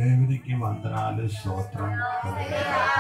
దేవునికి వందనాలు స్తోత్రం కలుగునుగాక.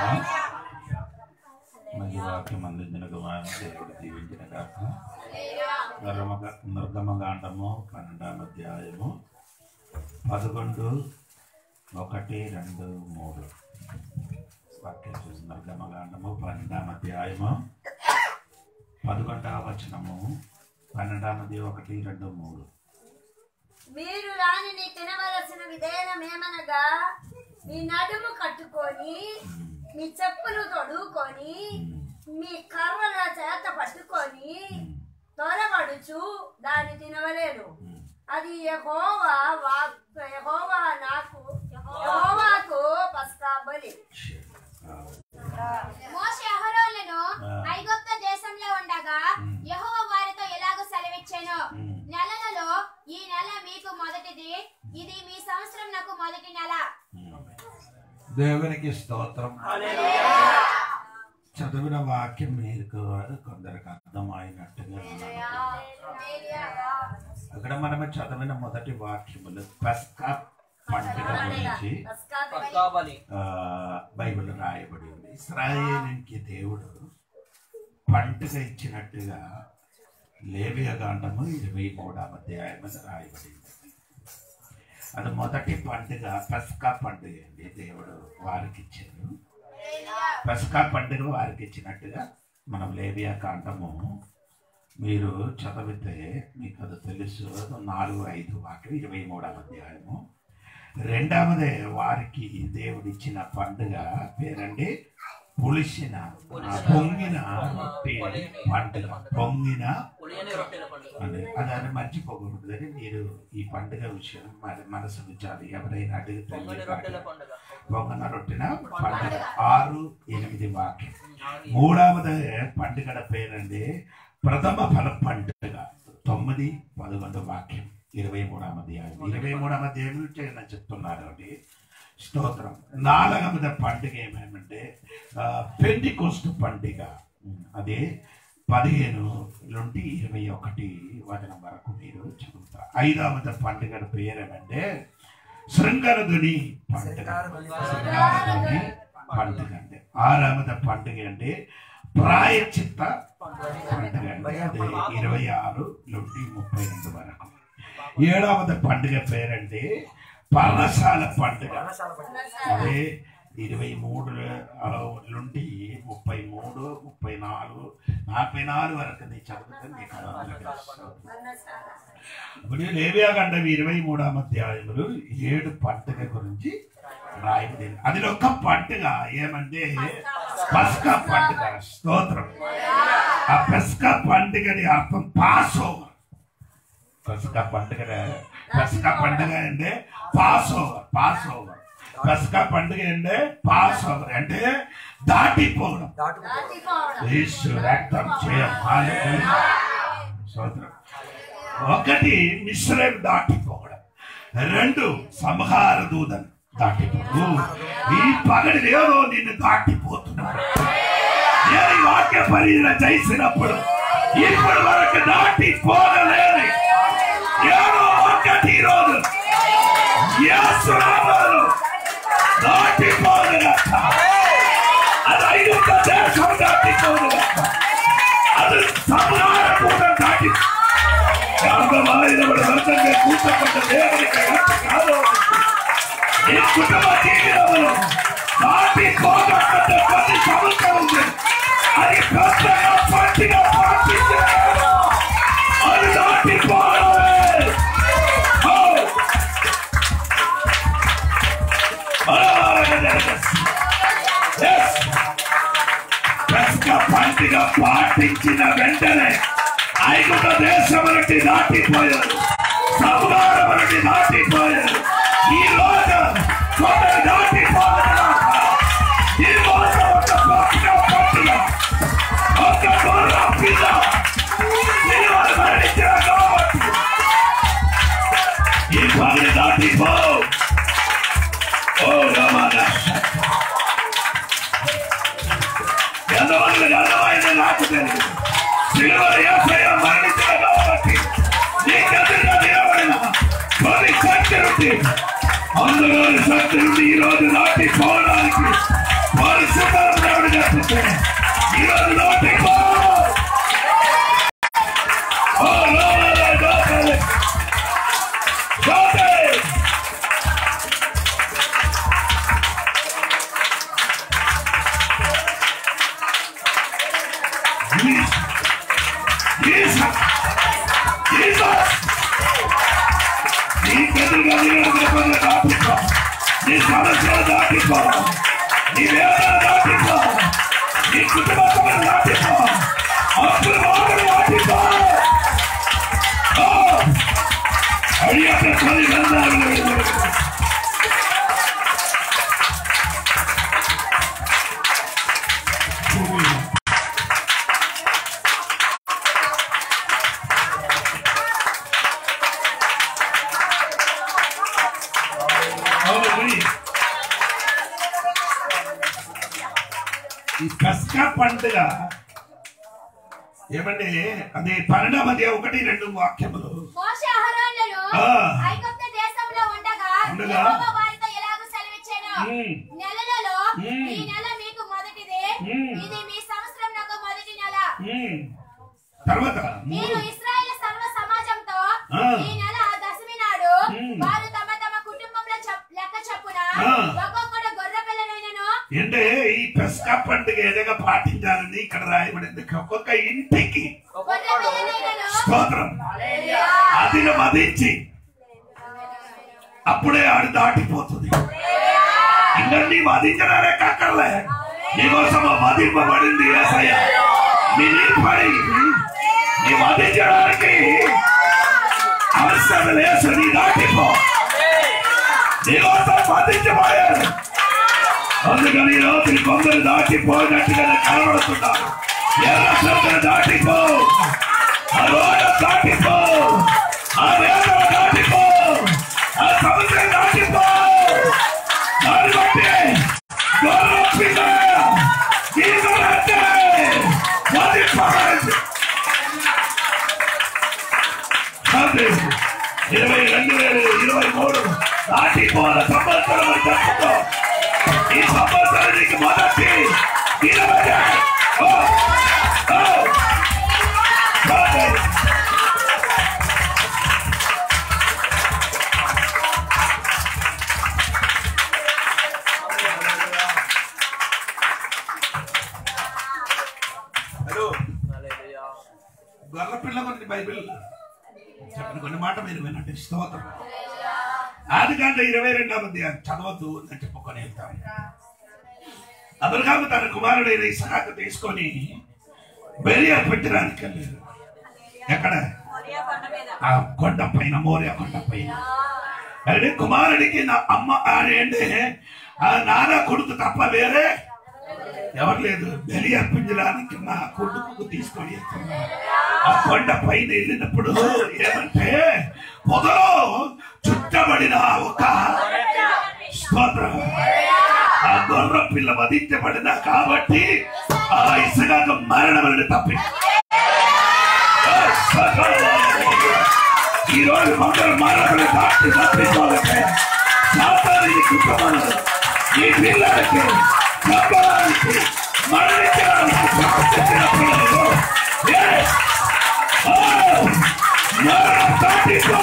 మంచి వాక్యం అందించిన కుమారం దేవుడు దీవించిన కాక నిర్గమ నిర్గమకాండము పన్నెండాం అధ్యాయము పదకొండు ఒకటి రెండు మూడు వాక్యం చూసి నిర్గమకాండము పన్నెండాం అధ్యాయము పదకొండవ వచనము పన్నెండామది ఒకటి రెండు మూడు మీరు రాణిని తినవలసిన విధేయమేమనగా మీ నడుము కట్టుకొని మీ చెప్పులు తొడుక్కొని మీ కర్రల చేత పట్టుకొని తొలబడుచు దాన్ని తినవలేను అది యెహోవా వాక్ యెహోవా నాకు యెహోవాకు పస్కా బలి మోషే అహరోనులను ఆ. ఐగుప్తు దేశంలో ఉండగా ఉమ్. యెహోవా వారితో ఎలాగో సెలవిచ్చాను ఉమ్. నెలలలో ఈ నెల మీకు మొదటిది ఇది మీ సంవత్సరం నాకు మొదటి నెల దేవునికి స్తోత్రం చదివిన వాక్యం మీకు కొందరికి అర్థమైనట్టుగా ఉన్నది. అక్కడ మనము చదివిన మొదటి వాక్యములు పస్కా పండుగ గురించి పస్కా బలి. కావాలి ఆ, బైబిల్ రాయబడి ఉంది ఇస్రాయేలీకి దేవుడు పండుగ ఇచ్చినట్టుగా లేవియ కాండము ఇరవై మూడవ అధ్యాయం రాయబడి ఉంది అది మొదటి పండుగ పస్కా పండుగ అండి దేవుడు వారికి ఇచ్చారు పస్కా పండుగ వారికి ఇచ్చినట్టుగా మనం లేవియా కాండము మీరు చదివితే మీకు అది తెలుసు నాలుగు ఐదు వాక్యం ఇరవై మూడవ అధ్యాయము రెండవదే వారికి దేవుడిచ్చిన పండుగ పేరండి పులిసిన ఆ, పొంగిన రొట్టె పండుగ పొంగిన పులియని రొట్టెల పండుగ అని అదని మర్చిపోకూడదని మీరు ఈ పండుగ విషయం మరి మనసు ఉంచాలి ఎవరైనా అడిగితే పొంగని రొట్టెల పండుగ పొంగన రొట్టిన పండుగ ఆరు ఎనిమిది వాక్యం నాలుగు మూడవది పండుగ పేరండి ప్రథమ ఫల పండుగ తొమ్మిది పదకొండు వాక్యం ఇరవై మూడవ అధ్యాయం ఇరవై మూడవ అధ్యాయం నుంచి నేను చెప్తున్నాను అండి స్తోత్రం నాలుగవది పండుగ ఏమేమంటే పెండి కోస్ట్ పండుగ ఉమ్, అదే పదిహేను నుండి ఇరవై ఒకటి వచనం వరకు మీరు చదువుతారు ఐదవది పండుగ పేరేమంటే శృంగారధుని పండుగ శృంగారధుని పండుగ అంటే ఆరవది పండుగ అంటే ప్రాయచిత్త పండుగ అంటే అది ఇరవై ఆరు నుండి ముప్పై రెండు వరకు ఏడవది పండుగ పేరంటే పర్ణశాల పండుగ అదే ఇరవై మూడు ఆ, నుండి ముప్పై మూడు ముప్పై నాలుగు నలభై నాలుగు వరకు నేను చదివితే మీకు అందరికీ తెలుస్తుంది. పర్ణశాల. ఇప్పుడు లేవియా గండం ఇరవై మూడవ అధ్యాయములు ఏడు పండుగ గురించి రాయబడి అది ఒక పండుగ ఏమంటే పస్కా పండుగ స్తోత్రం ఆ పస్కా పండుగని అర్థం పాస్ ఓవర్ పస్కా పండుగ పస్కా పండుగ అంటే పాస్ ఓవర్ పాస్ ఓవర్ పస్కా పండుగ అంటే పాస్ ఓవర్ అంటే దాటిపోవడం దాటిపోవడం. యేసు రక్తం చేయం హల్లెలూయా. స్తోత్రం ఒకటి మిశ్రయం దాటిపోవడం రెండు సంహార దూతను దాటిపోవు ఈ పగడి ఏదో నిన్ను దాటిపోతున్నాడు నేను ఈ వాక్య పరిచయం చేసినప్పుడు ఇప్పటి వరకు దాటిపోగలేదు ఏదో ఒకటి ఈరోజు యేసు నామములో దాటిపోగలట అది ఐదు దేశం దాటిపోగలట అది సంహార దూతను దాటి శాంతమైనప్పుడు వెంటనే కూర్చోబడ్డ దేవునికి ఎంత కాదో ఈ కుటుంబ జీవితంలో దాటి పోగొట్ట పది సంవత్సరం అది పెద్దగా పట్టిగా పాటించారు అది దాటి పోవాలి ఓ! ఓ! Yes! పెద్ద పండుగ పాటించిన వెంటనే ఐగుప్త దేశం నుండి దాటిపోయారు సంహారం నుండి దాటిపోయారు ఈ రోజు కొందరు దాటిపోయారు ఈ రోజు ఒక పండుగ పండుగ ఒక గొర్రె పిల్ల నిలువలు మరణించిన కాబట్టి ఈ పని దాటిపో ఓ రమాన ఎంతమంది అర్థమైంది నాకు తెలియదు సిలువలో యేసయ్య మరణించిన కాబట్టి నీకెదురుగా నిలబడిన పది శక్తి నుండి అందులోని శక్తి నుండి ఈ రోజు నాటి పోవడానికి పరిశుభ్రత చెప్తే ఈ రోజు నాటి పో ఓ లోపల లోపల లోపల Jesus! Jesus! నీ ఎదురుగా నిలబడిన దాటిపో నీ సమస్యలు దాటిపో నీ వేదన దాటిపో నీ కుటుంబం దాటిపో అప్పుడు మాటలు దాటిపో అడియాక పది గంటలు ఈ కస్కా పండుగ ఏమంటే అది పన్నెండవ అధ్యాయం ఒకటి రెండు వాక్యములు మోషే అహరోనులు ఆ. ఐగుప్తు దేశంలో ఉండగా ఉండగా యెహోవా వారితో ఎలాగూ సెలవిచ్చాను ఉమ్. నెలలలో ఉమ్. ఈ నెల మీకు మొదటిదే ఉమ్. ఇది మీ సంవత్సరం నాకు మొదటి నెల ఉమ్. తర్వాత మీరు మూడు ఇస్రాయేల్ సర్వ సమాజంతో ఆ. ఈ నెల దశమి నాడు ఉమ్. వారు తమ తమ కుటుంబంలో చెప్- లెక్క చొప్పున ఆ. ఒక్కొక్కడు గొర్రె పిల్లనైనను అంటే ఈ పెస్కా పండుగ ఏదైనా పాటించాలని ఇక్కడ రాయబడింది ఒక్కొక్క ఇంటికి గొర్రె పిల్లనైనను స్తోత్రం అదిగా మదించి అప్పుడే ఆడు దాటిపోతుంది ఇంకా నీ వధించడానే కాకర్లే నీకోసం వధింపబడింది ఏసయ్య నీ పడి నీ వధించడానికి అవసరం లేదు నీ దాటిపో నీకోసం వధించబోయాడు అందుకని ఈ రోజు కొందరు దాటిపోయినట్టుగా కనబడుతున్నారు ఎర్ర సముద్రం దాటిపో ఆ రోడ్డు దాటిపో ఆ వేదన దాటిపో ఆ సముద్రం దాటిపో దాన్ని బట్టి గౌరవ పిల్ల జీవనంటే వదిలిపోవాలి. అది ఇరవై రెండు వేల ఇరవై మూడు దాటిపోల సంవత్సరం అని చెప్పుకో ఈ సంవత్సరానికి మొదటి ఇరవై ఓ, ఓ, ఓకే. హలో హల్లెలూయా. గొర్రె పిల్ల గురించి బైబిల్ చెప్పిన కొన్ని మాట మీరు వినండి స్తోత్రం ఆది కాండ ఇరవై రెండవ అధ్యాయం చదవద్దు అని చెప్పుకొని వెళ్తాం అబ్రహాము తన కుమారుడైన ఇసహాకు తీసుకొని బలి అర్పించడానికి వెళ్ళారు ఎక్కడ ఆ కొండ పైన మోరియా కొండ పైన అంటే కుమారుడికి నా అమ్మ అని అంటే ఆ నాన్న కొడుకు తప్ప వేరే ఎవరు లేదు బలి అర్పించడానికి నా కొడుకు తీసుకొని వెళ్తున్నారు ఆ కొండ పైన వెళ్ళినప్పుడు ఏమంటే పొదలో చుట్టబడిన ఒక స్తోత్రం ఆ గొర్ర పిల్ల వధించబడిన కాబట్టి ఆ ఇసగాకు మరణం అనేది తప్పి ఈ రోజు మంగళ మరణం దాటి తప్పించాలంటే సాతానికి కుటుంబాలు ఈ పిల్లలకి చంపడానికి మరణించడానికి ప్రార్థించిన పిల్లలు Yes! Oh! మరణం దాటిపో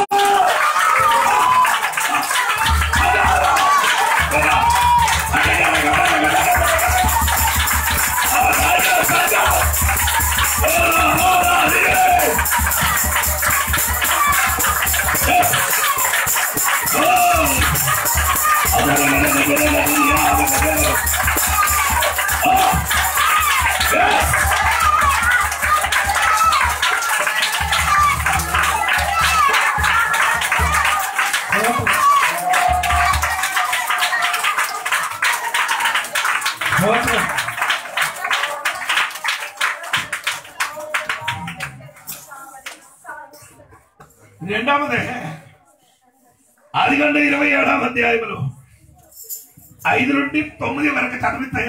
రెండవదే ఆది గంట ఇరవై ఏడవ అధ్యాయములు ఐదు నుండి తొమ్మిది వరకు చదివితే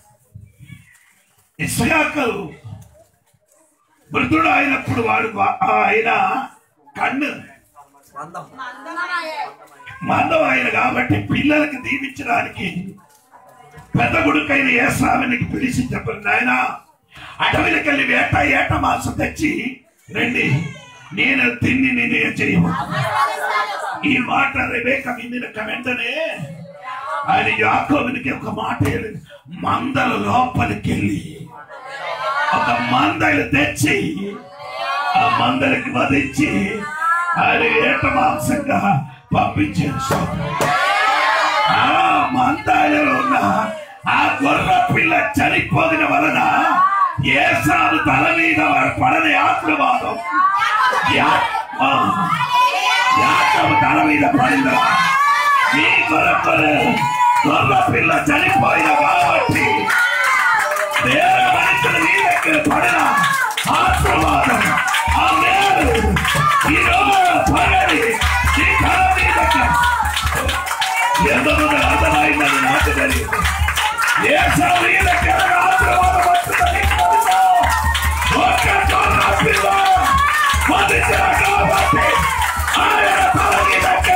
ఇస్యాకు వృద్ధుడు అయినప్పుడు వాడు వా- ఆయన కన్ను మందం మందం ఆయన కాబట్టి పిల్లలకి దీవించడానికి పెద్ద కొడుకైన ఏసావినికి పిలిచి చెప్పరు నాయన అడవికి వెళ్ళి వేట ఏట మాంసం తెచ్చి రండి నేను తిని నేనే చేయము ఈ మాట రేవేక విందిన వెంటనే ఆయన యాకోబునికి ఒక మాట ಹೇಳಿದ. మందల లోపలికి వెళ్ళి ఒక మందలు తెచ్చి ఆ మందలకి వధించి ఆయన ఏట మాంసంగా పంపించారు సోదరు ఆ మందాలలో ఉన్న ఆ గొర్ర పిల్ల చనిపోయిన వలన ఏసాను తల మీద పడని ఆశీర్వాదం యా- ఆ, యాకోబు తల మీద పడిందా నీ కొరకు గొర్ర పిల్ల చనిపోయిన కాబట్టి వేరే మనుషుల నీ దగ్గర పడిన ఆశీర్వాదం ఆ మేలు ఈ రోజు పడని నీ తల మీద ఎంతమంది అర్థమైందని నాకు తెలియదు ఏ సమీలకి ఆశీర్వాదం వస్తుందని తెలుసు. ఒక్క తొర్ర పిల్ల మదించిన కాబట్టి ఆయన తల మీదకి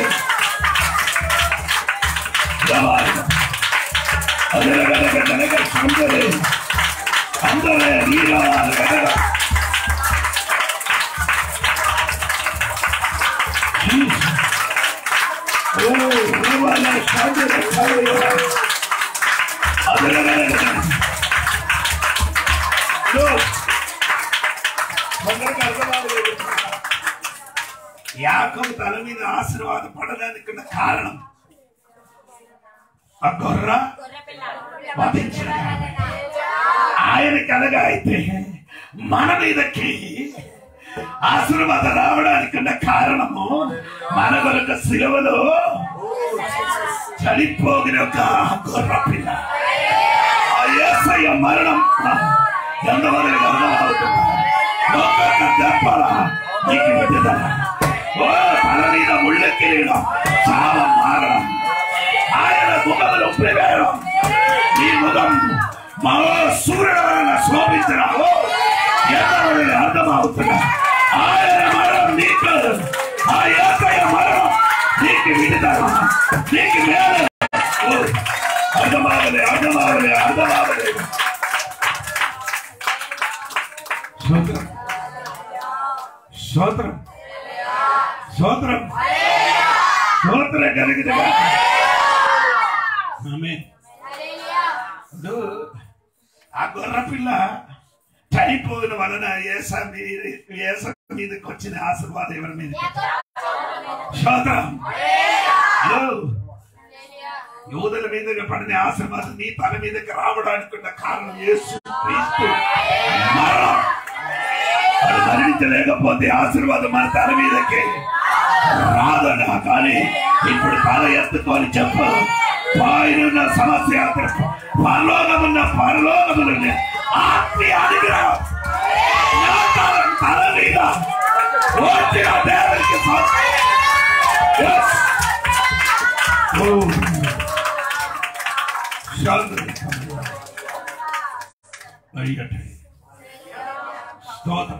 జవాబు. అదరగదగదగదగ సందరే. అందరే నీరాలు గదగ. Jesus. ఓ దేవాలయ సందరే సందరే. అదరగదగదగ. లో. కొందరికి అర్థం కాలేదు. యాకోబు తల మీద ఆశీర్వాదం పడడానికి ఉన్న కారణం ఆ గొర్ర వధించిన ఆయన కలగా అయితే మన మీదకి ఆశీర్వాదం రావడానికి ఉన్న కారణము మన కొరకు శిలువలో చనిపోగిన ఒక గొర్ర పిల్ల ఆ యేసయ్య మరణం ఎంతవరకు అర్థమవుతుంది ఒక్కొక్క దెబ్బల నీకు విడుదల ఓ తల మీద ముళ్ళ కిరీడం చాలా మారడం ఆయన ముఖములు ప్రవేశం ఈ ముఖం మా సూర్యుడు శోభించరావు ఎంతవరకు అర్థమవుతున్నా ఆయన మరణం నీకు ఆ ఏకయ మరణం నీకు విడుదల నీకు మేలు ఓ, అర్థమావలే అర్థమావలే అర్థమావలే స్తోత్రం స్తోత్రం స్తోత్రం స్తోత్రం కలిగిన ఆ గొర్ర పిల్ల చనిపోయిన వలన ఏస మీద ఏస మీదకి వచ్చిన ఆశీర్వాదం ఎవరి మీద స్తోత్రం హలో. యూదుల మీదకి పడిన ఆశీర్వాదం నీ తల మీదకి రావడానికి ఉన్న కారణం యేసు క్రీస్తు మరణం అది మరణించలేకపోతే ఆశీర్వాదం మన తల మీదకి రాదనా కానీ ఇప్పుడు తల ఎత్తుకొని చెప్పు పైన సమస్య పరలోకమున్న పరలోకమున్న ఆత్మీయ అనుగ్రహం నా తల తల మీద వచ్చిన దేవునికి స్తోత్రం. Yes. Oh. శాంతి అడిగట్టే స్తోత్రం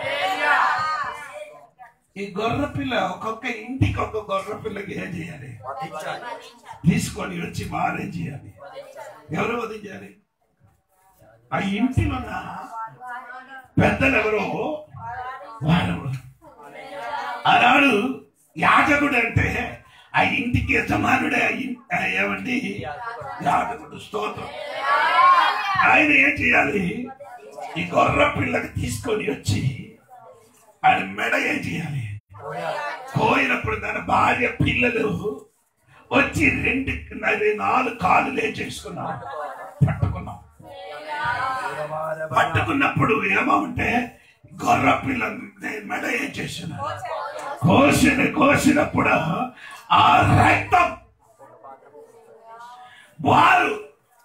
ఈ గొర్రె పిల్ల ఒక్కొక్క ఇంటికి ఒక్క గొర్రె పిల్లకి ఏం చేయాలి తీసుకొని వచ్చి వారేం చేయాలి ఎవరు వదించాలి ఆ ఇంటిలో ఉన్న పెద్దలు ఎవరో వారు ఆనాడు యాజకుడు అంటే ఆ ఇంటికి యజమానుడే ఆ ఇన్- ఆ ఏమండి యాజకుడు స్తోత్రం ఆయన ఏం చేయాలి ఈ గొర్రె పిల్లకి తీసుకొని వచ్చి ఆయన మెడ ఏం చేయాలి పోయినప్పుడు తన భార్య పిల్లలు వచ్చి రెండు అది నాలుగు కాళ్ళు లేచేసుకున్నాం పట్టుకున్నాం పట్టుకున్నప్పుడు ఏమంటే గొర్ర పిల్ల మెడ ఏం చేసిన కోసిన కోసినప్పుడు ఆ రక్తం వారు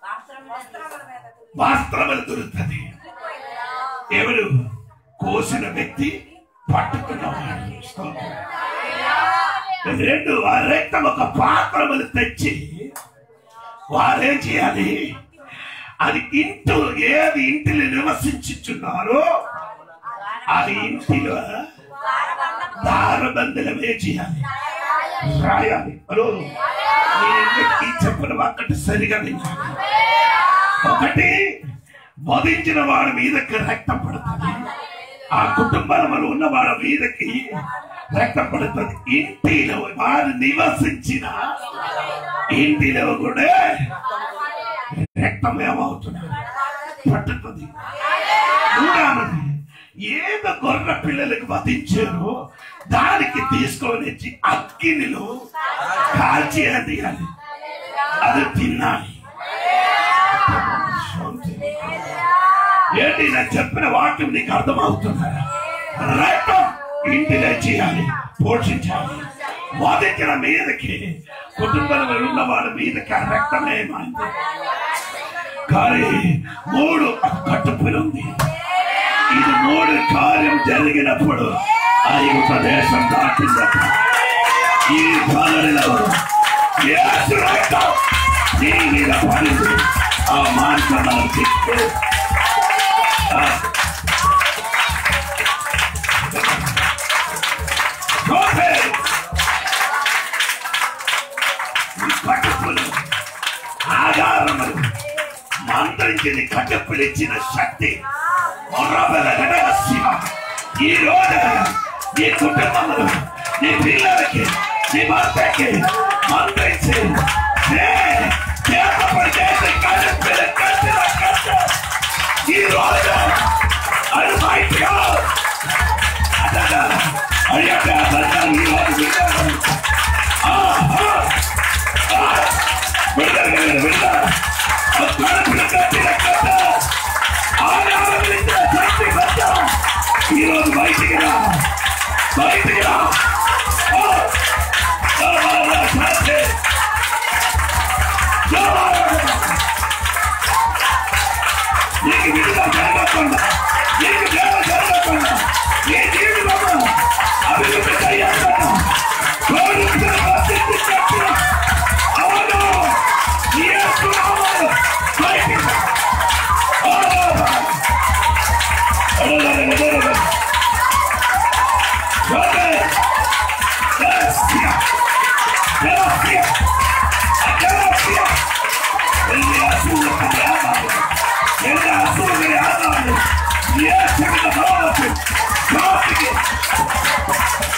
వస్త్రములు దొరుకుతుంది ఎవరు కోసిన వ్యక్తి పట్టుకున్నవాడు స్తోత్రం. రెండు ఆ రక్తం ఒక పాత్రములు తెచ్చి వారేం చేయాలి అది ఇంటు ఏది ఇంటిని నివసించుచున్నారో ఆ ఇంటిలో దారబంధులమే చేయాలి రాయాలి హలో నేను ఈ చెప్పిన ఒక్కటి సరిగా వినాలి ఒకటి వధించిన వాడి మీదకి రక్తం పడుతుంది ఆ కుటుంబంలో ఉన్న వాడి మీదకి రక్తం పడుతుంది ఇంటిలో వారు నివసించిన ఇంటిలో కూడా రక్తం ఏమవుతున్నారు పట్టుతుంది మూడవది ఏదో గొర్రె పిల్లలకు వధించారు దానికి తీసుకొని వచ్చి అగ్గినిలో కాల్చి తీయాలి అది తినాలి ఏంటి నేను చెప్పిన వాక్యం నీకు అర్థమవుతుందా రక్తం ఇంటిలో చేయాలి పోషించాలి వధించిన మీదకి కుటుంబంలో ఉన్న వాళ్ళ మీదకి ఆ రక్తం ఏమైంది కానీ మూడు కట్టుపులు ఉంది ఇది మూడు కార్యం జరిగినప్పుడు ఆ యువత దేశం దాటిందట ఈ బాలలో యేసు రక్తం నీ మీద పడింది ఆ మాంసం తిప్పు కట్టుపులు ఆధారములు మంత్రించింది కట్టుపులిచ్చిన శక్తి మొర్రబెల రహస్య. ఈ రోజు నీ కుటుంబంలో నీ పిల్లలకి నీ భర్తకి మంత్రించి నే చేతపడి చేసి కట్టుపులు కట్టిన కట్టు. ఈ రోజు అది బయటగా అదగా అడిగాక బతకాలి ఈ రోజు విధానం. ఆ, ఆ, ఆ. విడాలి, విడాలి, విడాలి. ఆ కడుపులు కట్టిన కట్టు. ఆరాధించిన శక్తి కట్ట. ఈ రోజు బయటికి రా బయటికి రా ఆ, ఆ, ఆ, శక్తి. ఆ. నీకు విడుదల జరగకుండా నీకు సేవ జరగకుండా నీ జీవితంలో అభివృద్ధి చేయాలన్నా కోరుకున్న భక్తిని కట్టిన అవును యేసు నామములో బయటికి రా. ఆ. అడగడగడగడగడ. Glory. Gracias. Gracias. Gracias. El de azul que te ama. El de azul que te ama. Y ese que te conoce. Glory.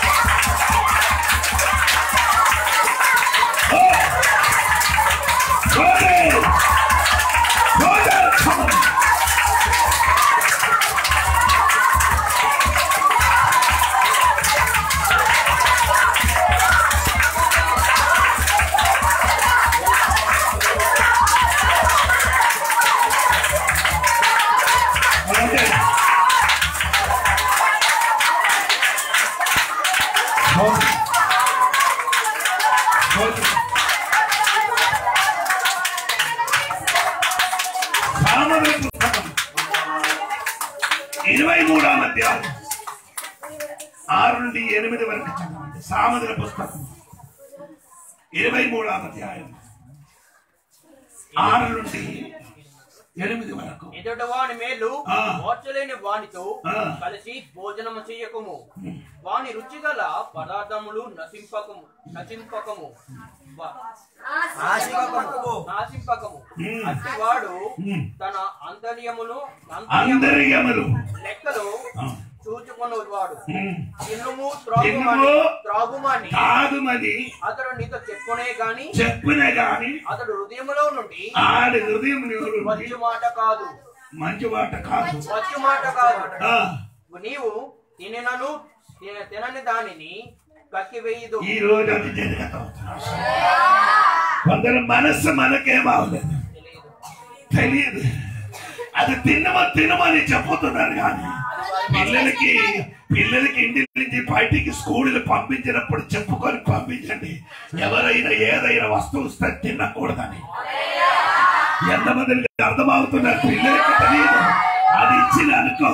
Oh. Glory. Glory. Come on. Glory. Glory. Glory. Samaveda పుస్తకం ఇరవై మూడవ అధ్యాయం ఆరు నుండి ఎనిమిది వరకు చదవండి సామదుల పుస్తకం ఇరవై మూడవ అధ్యాయం ఆరు నుండి ఎనిమిది వరకు ఎదుట వాని మేలు ఆ. మోర్చలేని వానితో ఆ. కలిసి భోజనము చేయకము వాని రుచిగల పదార్థములు నశింపకము నశింపకము వా- ఆశింపకము. నాశింపకము ఉమ్. అట్టివాడు ఉమ్. తన అంతర్యమును అంతర్యము అందరియములు లెక్కలు ఆ. చూచుకున్నవాడు ఉమ్. తిన్నుము తిన్నుము, త్రాగుమని త్రాగుమని కాదుమని అతడు నీతో చెప్పునే గాని చెప్పిన గాని అతడు హృదయములో నుండి ఆడి హృదయం వచ్చు మాట కాదు మంచి మాట కాదు వచ్చు మాట కాదు ఆ, నీవు తినను తిన- తినని దానిని కక్కివేయదు ఈ రోజు అది జరగబోతున్నారు కొందరు మనస్సు మనకేమవలేదు తెలియదు అది తినమో తినమని చెప్పుతున్నారు కానీ పిల్లలకి పిల్లలకి ఇంటి నుంచి బయటికి స్కూళ్ళు పంపించినప్పుడు చెప్పుకొని పంపించండి ఎవరైనా ఏదైనా వస్తువు ఇస్తే తినకూడదని ఎంతమందికి అర్థమవుతున్నారు పిల్లలకి తెలియదు అది ఇచ్చిన అనుకో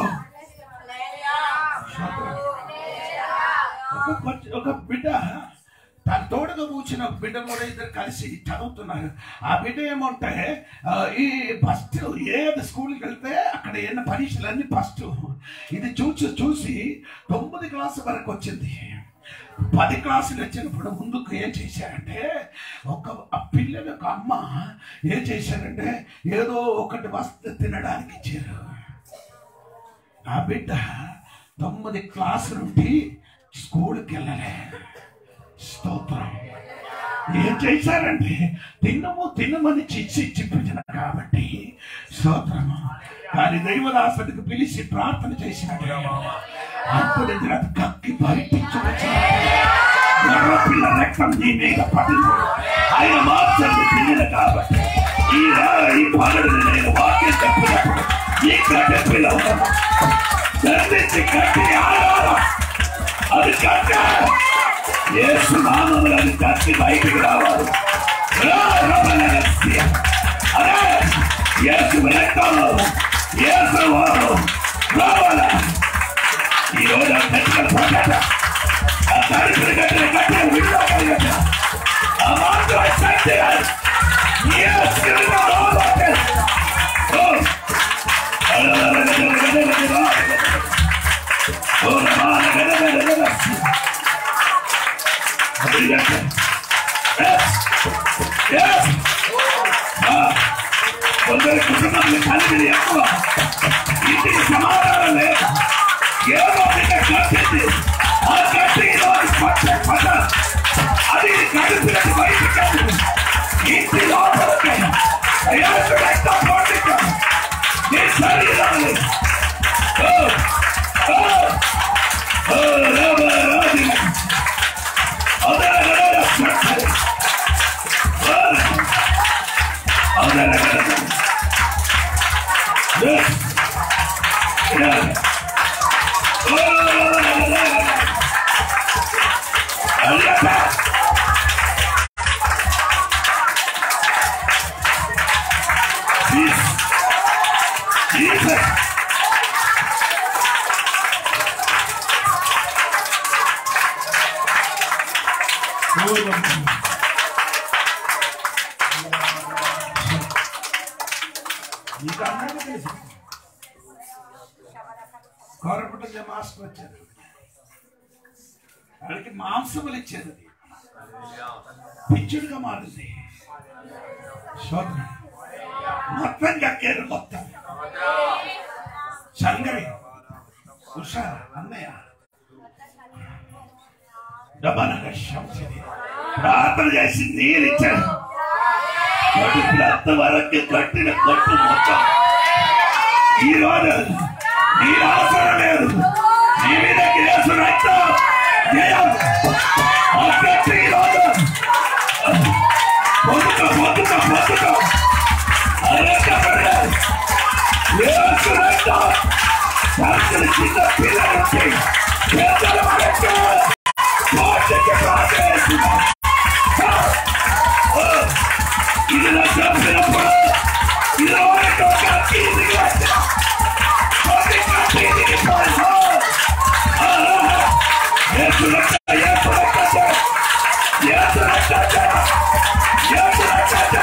ఒక పట్- ఒక బిడ్డ తన తోడుగా కూర్చున్న ఒక బిడ్డ కూడా ఇద్దరు కలిసి చదువుతున్నారు ఆ బిడ్డ ఏమంటే ఆ, ఈ ఫస్ట్ ఏది స్కూల్కి వెళ్తే అక్కడ ఎన్న పరీక్షలన్నీ ఫస్ట్ ఇది చూసి చూసి తొమ్మిది క్లాస్ వరకు వచ్చింది పది క్లాసులు వచ్చినప్పుడు ముందుకు ఏం చేశారంటే ఒక ఆ పిల్లలకు అమ్మ ఏం చేశారంటే ఏదో ఒకటి వస్తు తినడానికి ఇచ్చారు ఆ బిడ్డ తొమ్మిది క్లాసు నుండి స్కూల్కి వెళ్ళలే స్తోత్రం ఏం చేశారంటే తిన్నము తినమని చిచ్చి చిప్పించిన కాబట్టి స్తోత్రము కానీ దైవదాసుడికి పిలిచి ప్రార్థన చేసినట్టు అప్పుడు ఇది కక్కి బయటికి పిల్ల రక్తం నీ మీద పడింది ఆయన మార్చండి పిల్లలు కాబట్టి ఈ రా- ఈ పగలు నేను వాక్యం చెప్పినప్పుడు ఈ గడ్డ పిల్ల దండించి కట్టి ఆడాల అది కట్ట యేసు నామములు అది కట్టి బయటికి రావాలి రా, రమణగస్య. అరే యేసు రక్తము యేసు వారు రావాలా ఈ రోజు ఆ కట్టిన పడ్డాట ఆ కట్టిన కట్టిన కట్టిన విడుదల ఆ మాత్రం శక్తి యేసు రావాలి ఓ ఓ రమణగస్య. కొందరి కుటుంబాన్ని కలిగి ఎక్కువ ఇంటికి సమాధానం లేదు ఏదో బిడ్డ కట్టింది ఆ కట్టి ఈరోజు పట్ట పట్ట అది కలిపినట్టు బయటికి ఇంటి లోపలికి ఏసు రక్తం పండించాం నీ శరీరాన్ని ఓ ఓ ఓ రామ రాజు Jesus. నీకు అందరికీ తెలుసు కోరపుట్ట మాస్టర్ వచ్చారు వాళ్ళకి మాంసములు ఇచ్చారు అది. పిచ్చుడుగా మారింది శోధన మొత్తం కక్కారు మొత్తం సంగరి ఉషా అన్నయ్య డబ్బనక శంసది ప్రార్థన చేసి నీరు ఇచ్చాడు కడుపులు అంతవరకు కట్టిన కట్టు మొత్తం ఈ రోజు నీరు అవసరం లేదు నీ మీద కేసు రక్తం జయం ఆ కట్టు ఈ రోజు పొద్దుక పొద్దుక పొద్దుక అరకబడే కేసు రక్తం శాస్త్రి చిన్న పిల్లలకి పెద్దల వరకు కోటికి ప్రార్థిస్తున్నాం ఇది నా చెప్పినప్పుడు ఇది వరకు కట్టి ఇది వచ్చిన కొద్ది కట్టి ఇది పోయిన యేసు రక్త యేసు రక్త యేసు రక్త యేసు రక్త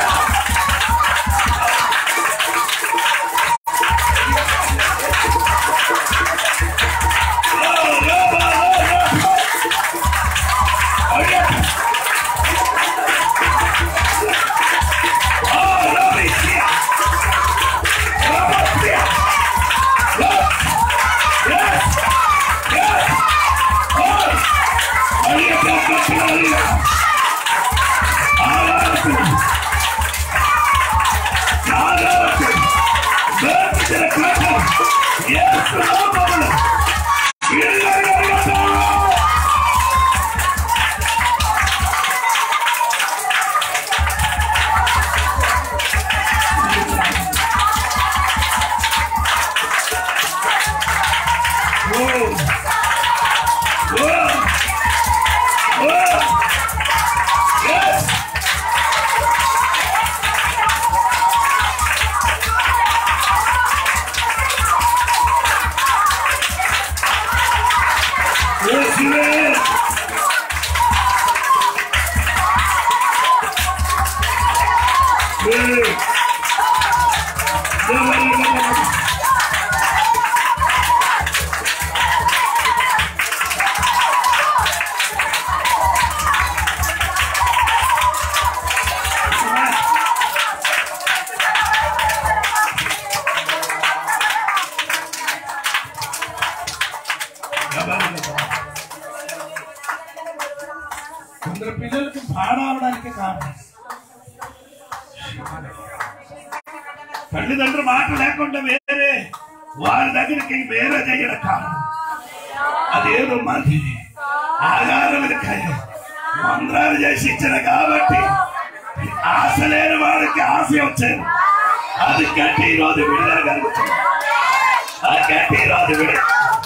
తల్లిదండ్రులు మాట లేకుండా వేరే వారి దగ్గరికి వేరే చేయడం కాదు అదేదో మంది ఆధారం మంత్రాలు చేసి ఇచ్చిన కాబట్టి ఆశ లేని వారికి ఆశ వచ్చేది అది గట్టి ఈ రోజు విడుదల కలుగుతుంది ఆ గట్టి ఈ రోజు విడుదల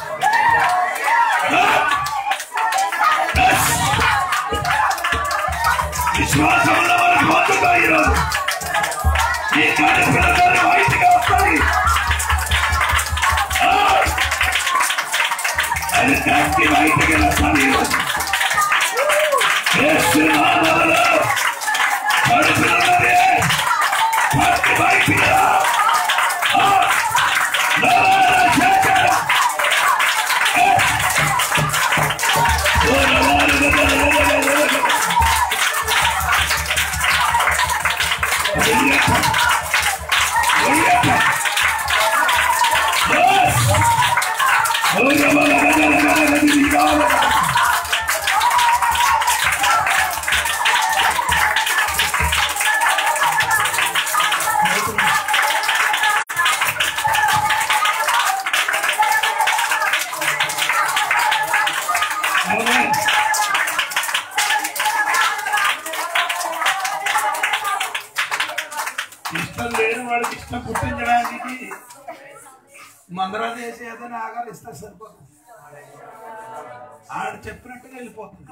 విశ్వాసంలో మనకు పొందుకో ఈరోజు ఈ కార్యక్రమాలు బయటగా వస్తాయి ఆ! అది కట్టి బయటకి వస్తాను ఈరోజు యేసు నామములో కడుపులోనే కట్టి బయటికి రా. ఆ! నరాల చేత. ఓ నరాల నరాల Amen. ఇష్టం లేని వాడికి ఇష్టం పుట్టించడానికి మందరాలు చేసి ఏదైనా ఆగారు ఇస్తే సరిపోతుంది ఆడు చెప్పినట్టుగా వెళ్ళిపోతుంది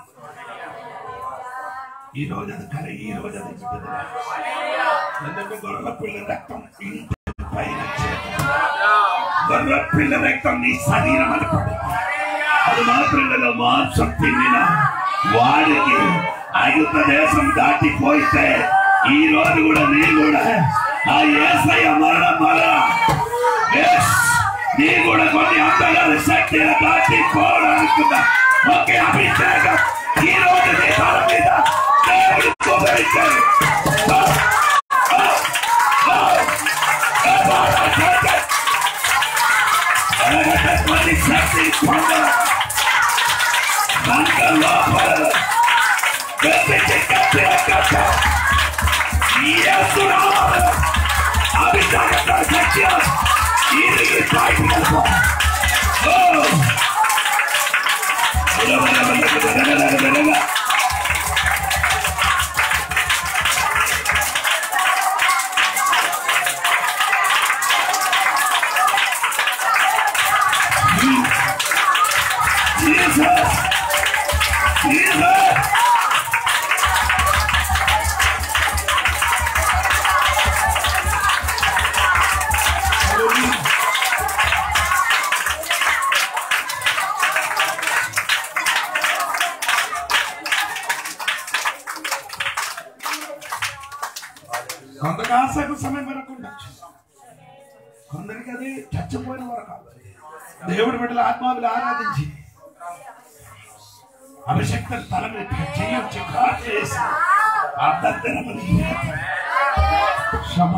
ఈ రోజు అది కర ఈ రోజు అది విడుదల. ఎందుకంటే గొర్రెల పిల్ల రక్తం ఇంటి పైన చేరుతుంది. గొర్రెల పిల్ల రక్తం నీ శరీరం అని పడింది అది మాత్రమే మాంసం తిన్నిన వాడికి ఐగుప్త దేశం దాటిపోయితే ఈ రోజు కూడా నీ కూడా ఆ ఏసయ్య మరణం మరణం Yes! నీ కూడా కొన్ని అంతగారి శక్తిని దాటిపోవడానికి ఒకే అభిషేకం ఈ రోజు నీ తల మీద దేవుడు కుమరించాడు ఆ! ఆ! ఆ! ఆ! ఆ! అలాగటువంటి శక్తి పొందాలి రంగ లోపల గెలిచి కట్టిన కట్ట యేసునామములో అభిషేకంతో శక్తి ఇరిగి బయటికి వెళ్ళిపో. ఓ! వెల, వెల, వెల, వెల, వెల, వెల, వెల. Jesus! Jesus! కొందరికి ఆశకు సమయం వరకు ఉండొచ్చు కొందరికి అది చచ్చిపోయిన వరకు అవ్వాలి. దేవుడి బిడ్డల ఆత్మావులు ఆరాధించి అభిషక్తుల తల మీద చేయొచ్చు కాటు చేసి ఆ దద్దరమని క్షమ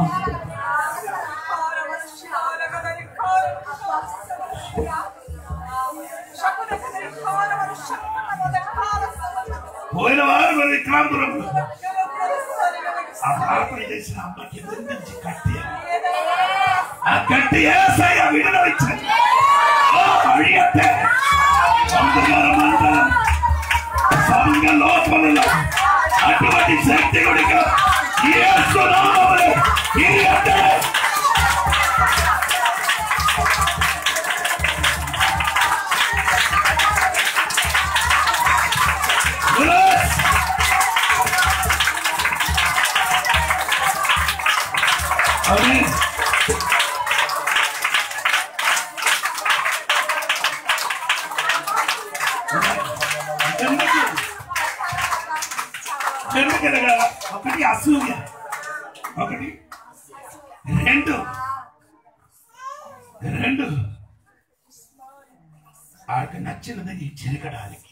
పోయిన వారు మరి విక్రాంతులం ఆ ప్రార్థన చేసిన అమ్మకి నిందించి కట్టి ఆ కట్టి ఏసయ్య విడుదల ఇచ్చాడు ఓ అడిగట్టే సంఘగారం మండలం సంఘ లోపలలో అటువంటి శక్తి గుడిక ఏసునామములో ఇరియట్టే Yes! Amen. ఎందుకు ఎందుకనగా ఒకటి అసూయ ఒకటి రెండు రెండు ఆడికి నచ్చినది చిరకడానికి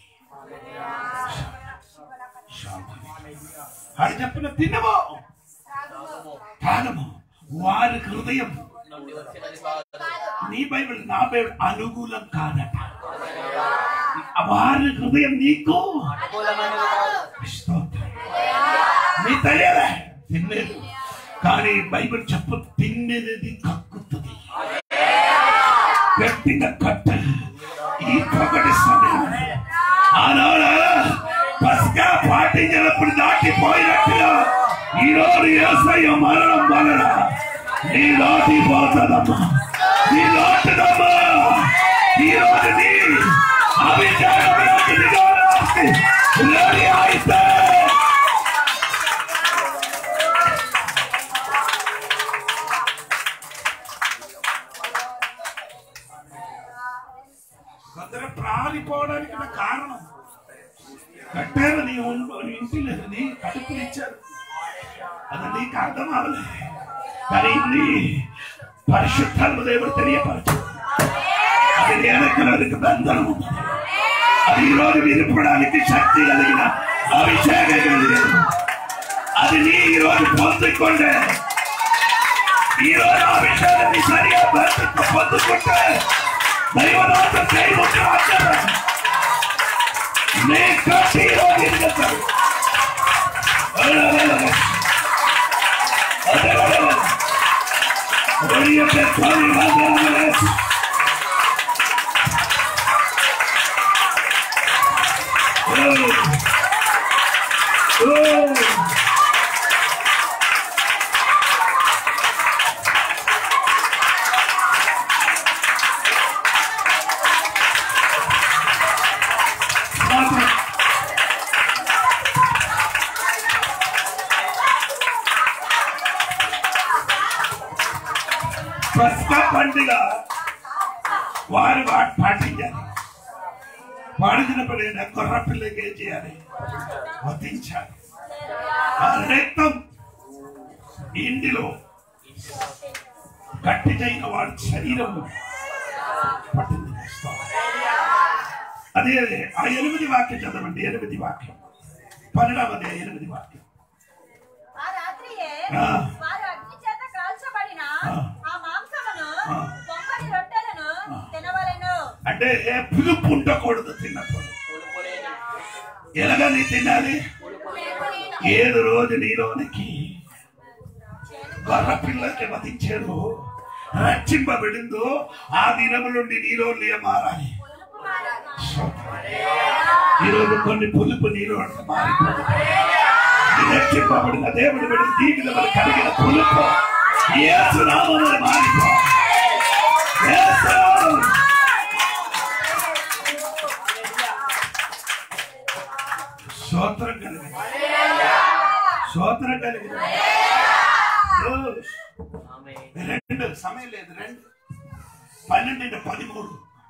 శాంతి ఆడు చెప్పిన తినము కాలము వారి హృదయం నుండి వచ్చినది కాదు నీ బైబిల్ నా బైబిల్ అనుకూలం కాదట వారి హృదయం నీకు అనుకూలమైనది కాదు స్తోత్రం. నీ తెలియలే తినలేదు కానీ బైబిల్ చెప్పు తిన్నది కక్కుతుంది గట్టిగా కట్ట ఈ పొగటి సమయం ఆనాడు పస్కా పాటించినప్పుడు దాటిపోయినట్టుగా ఈ రోజు ఏసయ్య మరణం వలన నీ లోటి పోతుందమ్మా నీ లోటుదమ్మా ఈ రోజు నీ అభిషేకం రెడీ అయితే కొందరు ప్రాణిపోవడానికి నా కారణం కట్టారు నీ ఒంట్లో నీ ఇంటి లేదు నీ కడుపులు ఇచ్చారు అది నీకు అర్థం అవ్వలేదు కానీ నీ పరిశుద్ధాత్మ దేవుడు తెలియపరచు అది వెనకలకు బంధనం ఉంది. అది ఈ రోజు విరిపడానికి శక్తి కలిగిన అభిషేకం కలిగిన అది నీ ఈ రోజు పొందుకుంటే ఈ రోజు అభిషేకాన్ని సరిగా బ్రతుకు పొందుకుంటే దైవనాథ దైవకు ఆచరణ నీ కట్టి ఈ రోజు ఎదుగుతాడు Oye, que estoy mandándoles. Oh. Oh. Vamos. పస్కా పండుగ వారు వాటి పాటించాలి పాడించినప్పుడు కొర్ర పిల్లకి ఏం చేయాలి వధించాలి ఆ రక్తం ఇంటిలో గట్టి చేయన వాడి శరీరం పట్టింది అదే అదే ఆ ఎనిమిది వాక్యం చదవండి ఎనిమిది వాక్యం పన్నెండవది ఎనిమిది వాక్యం ఆ రాత్రియే ఆ. వారు అగ్ని చేత కాల్చబడిన ఆ. ఆ మాంసమును ఆ. పొంగని రొట్టెలను ఆ. తినవలెను అంటే పులుపు ఉండకూడదు తిన్నప్పుడు పులుపు లేని ఎలాగని తినాలి పులుపు లేని ఏడు రోజు నీలోనికి గొర్ర పిల్లకి వధించారు రక్షింపబడిందో ఆ దినము నుండి నీలోనే మారాలి ఈరోజు కొన్ని పులుపు నీలో మారిపోతుంది రక్షింపబడిన దేవుడు బిడ్డ జీవితంలో కలిగిన పులుపు యేసు నామమున మారిపో యేసు! స్తోత్రం కలిగిన స్తోత్రం కలిగిన ఆమె రెండు సమయం లేదు రెండు పన్నెండు పదిమూడు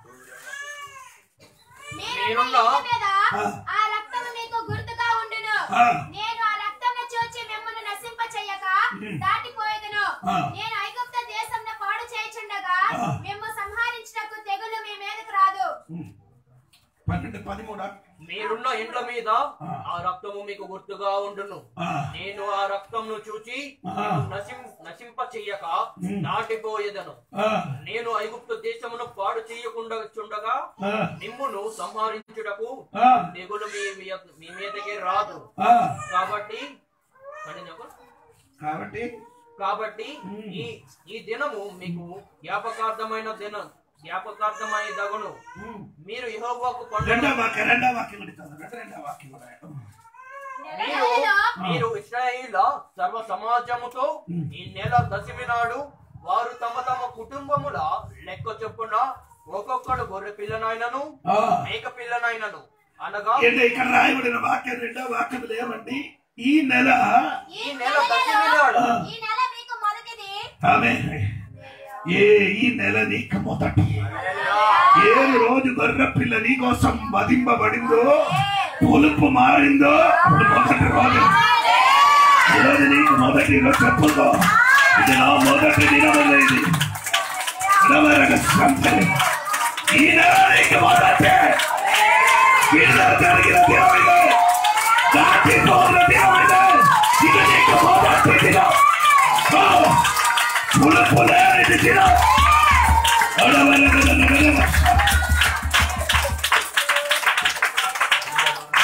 నేను మీరున్న- ఇంటి మీద ఆ. ఆ రక్తము మీకు గుర్తుగా ఉండును ఆ. నేను ఆ రక్తమును చూచి మిమ్మల్ని నశింప చెయ్యక ఉమ్. దాటిపోయేదను ఆ. నేను ఐగుప్త దేశంలో పాడు చేయుచుండగా ఆ. మేము సంహరించుటకు తెగులు మీ మీదకు రాదు పన్నెండు పదిమూడు మీరున్న ఇండ్ల మీద ఆ. ఆ రక్తము మీకు గుర్తుగా ఉండును ఆ, నేను ఆ రక్తంను చూచి ఆ. నశిం నశింప చెయ్యక ఉమ్. దాటిపోయేదను ఆ, నేను ఐగుప్తు దేశమును పాడు చేయకుండా చుండగా ఆ, నిమ్మును సంహరించుటకు ఆ, తెగులు మీ మీ- మీ మీదకి రాదు ఆ. కాబట్టి అని నాకు- కాబట్టి కాబట్టి ఉమ్. ఈ ఈ దినము మీకు జ్ఞాపకార్థమైన దినం జ్ఞాపకార్థమైన దగును ఉమ్. మీరు యెహోవాకు రెండో పండుగ వాక్యం రెండో వాక్యం కూడా చదవండి రెండో వాక్యం కూడా మీరు నెలలో మీరు ఇస్రాయేల సర్వ సమాజముతో ఉమ్. ఈ నెల దశమి నాడు వారు తమ తమ కుటుంబముల లెక్క చొప్పున ఒక్కొక్కడు గొర్రె పిల్లనైనను ఆ. మేక పిల్లనైనను అనగా ఏంటి ఇక్కడ రాయబడిన వాక్యం రెండో వాక్యం ఏమండి ఈ నెల ఈ నెల దశమి నాడు ఈ నెల మీకు మొదటిది ఆమె ఏ ఈ నెల నీకు మొదటి ఏ రోజు గొర్రె పిల్ల నీ కోసం వధింపబడిందో పులుపు మారిందో అప్పుడు మొదటి రోజు ఈ రోజు నీకు మొదటి రోజు చెప్పుకో ఇది నా మొదటి దినము ఇది ఇరవై సంతని ఈ నెల నీకు మొదటి విడుదల జరిగిన దినం ఇది దాటిపోయిన దినం ఇది ఇది నీకు మొదటి దినం ఓ! పులుపు లేనిది దినం అడవలగలగలగల.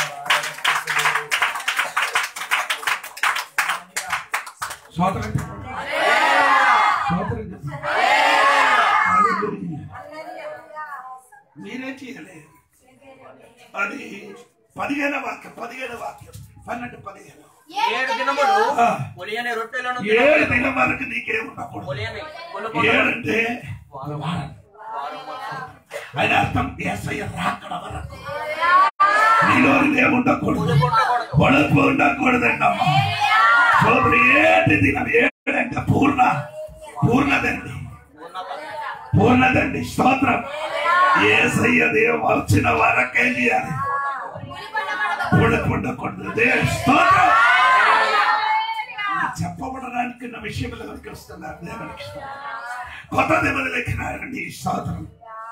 సోదరుడు స్తోత్రం చెప్పు. మీరే చేయలేదు అది పదిహేను వాక్యం పదిహేను వాక్యం పన్నెండు పదిహేను ఏడు దినములు ఆ. పులియని రొట్టెలను ఏడు దినం వరకు నీకేముండకూడదు పులియని పులుపు ఏడంటే వారం వారం. వారం మొత్తం. ఆయన అర్థం ఏసయ్య రాకడ వరకు నీలో ఏముండకూడదు పులుపు ఉండకూడదు. పొడుపు ఉండకూడదండమ్మా సోదరు ఏడు దినం ఏడంటే పూర్ణ పూర్ణదండి ఉన్నత. పూర్ణదండి స్తోత్రం ఏసయ్య దేవ వచ్చిన వరకే చేయాలి పూడకు ఉండకూడదు దేవ స్తోత్రం ఈ చెప్పబడడానికి నా విషయంలో ఎవరికి వస్తున్నారు దేవునికి స్తోత్రం. కొత్త దేవుని లెక్కినారండి స్తోత్రం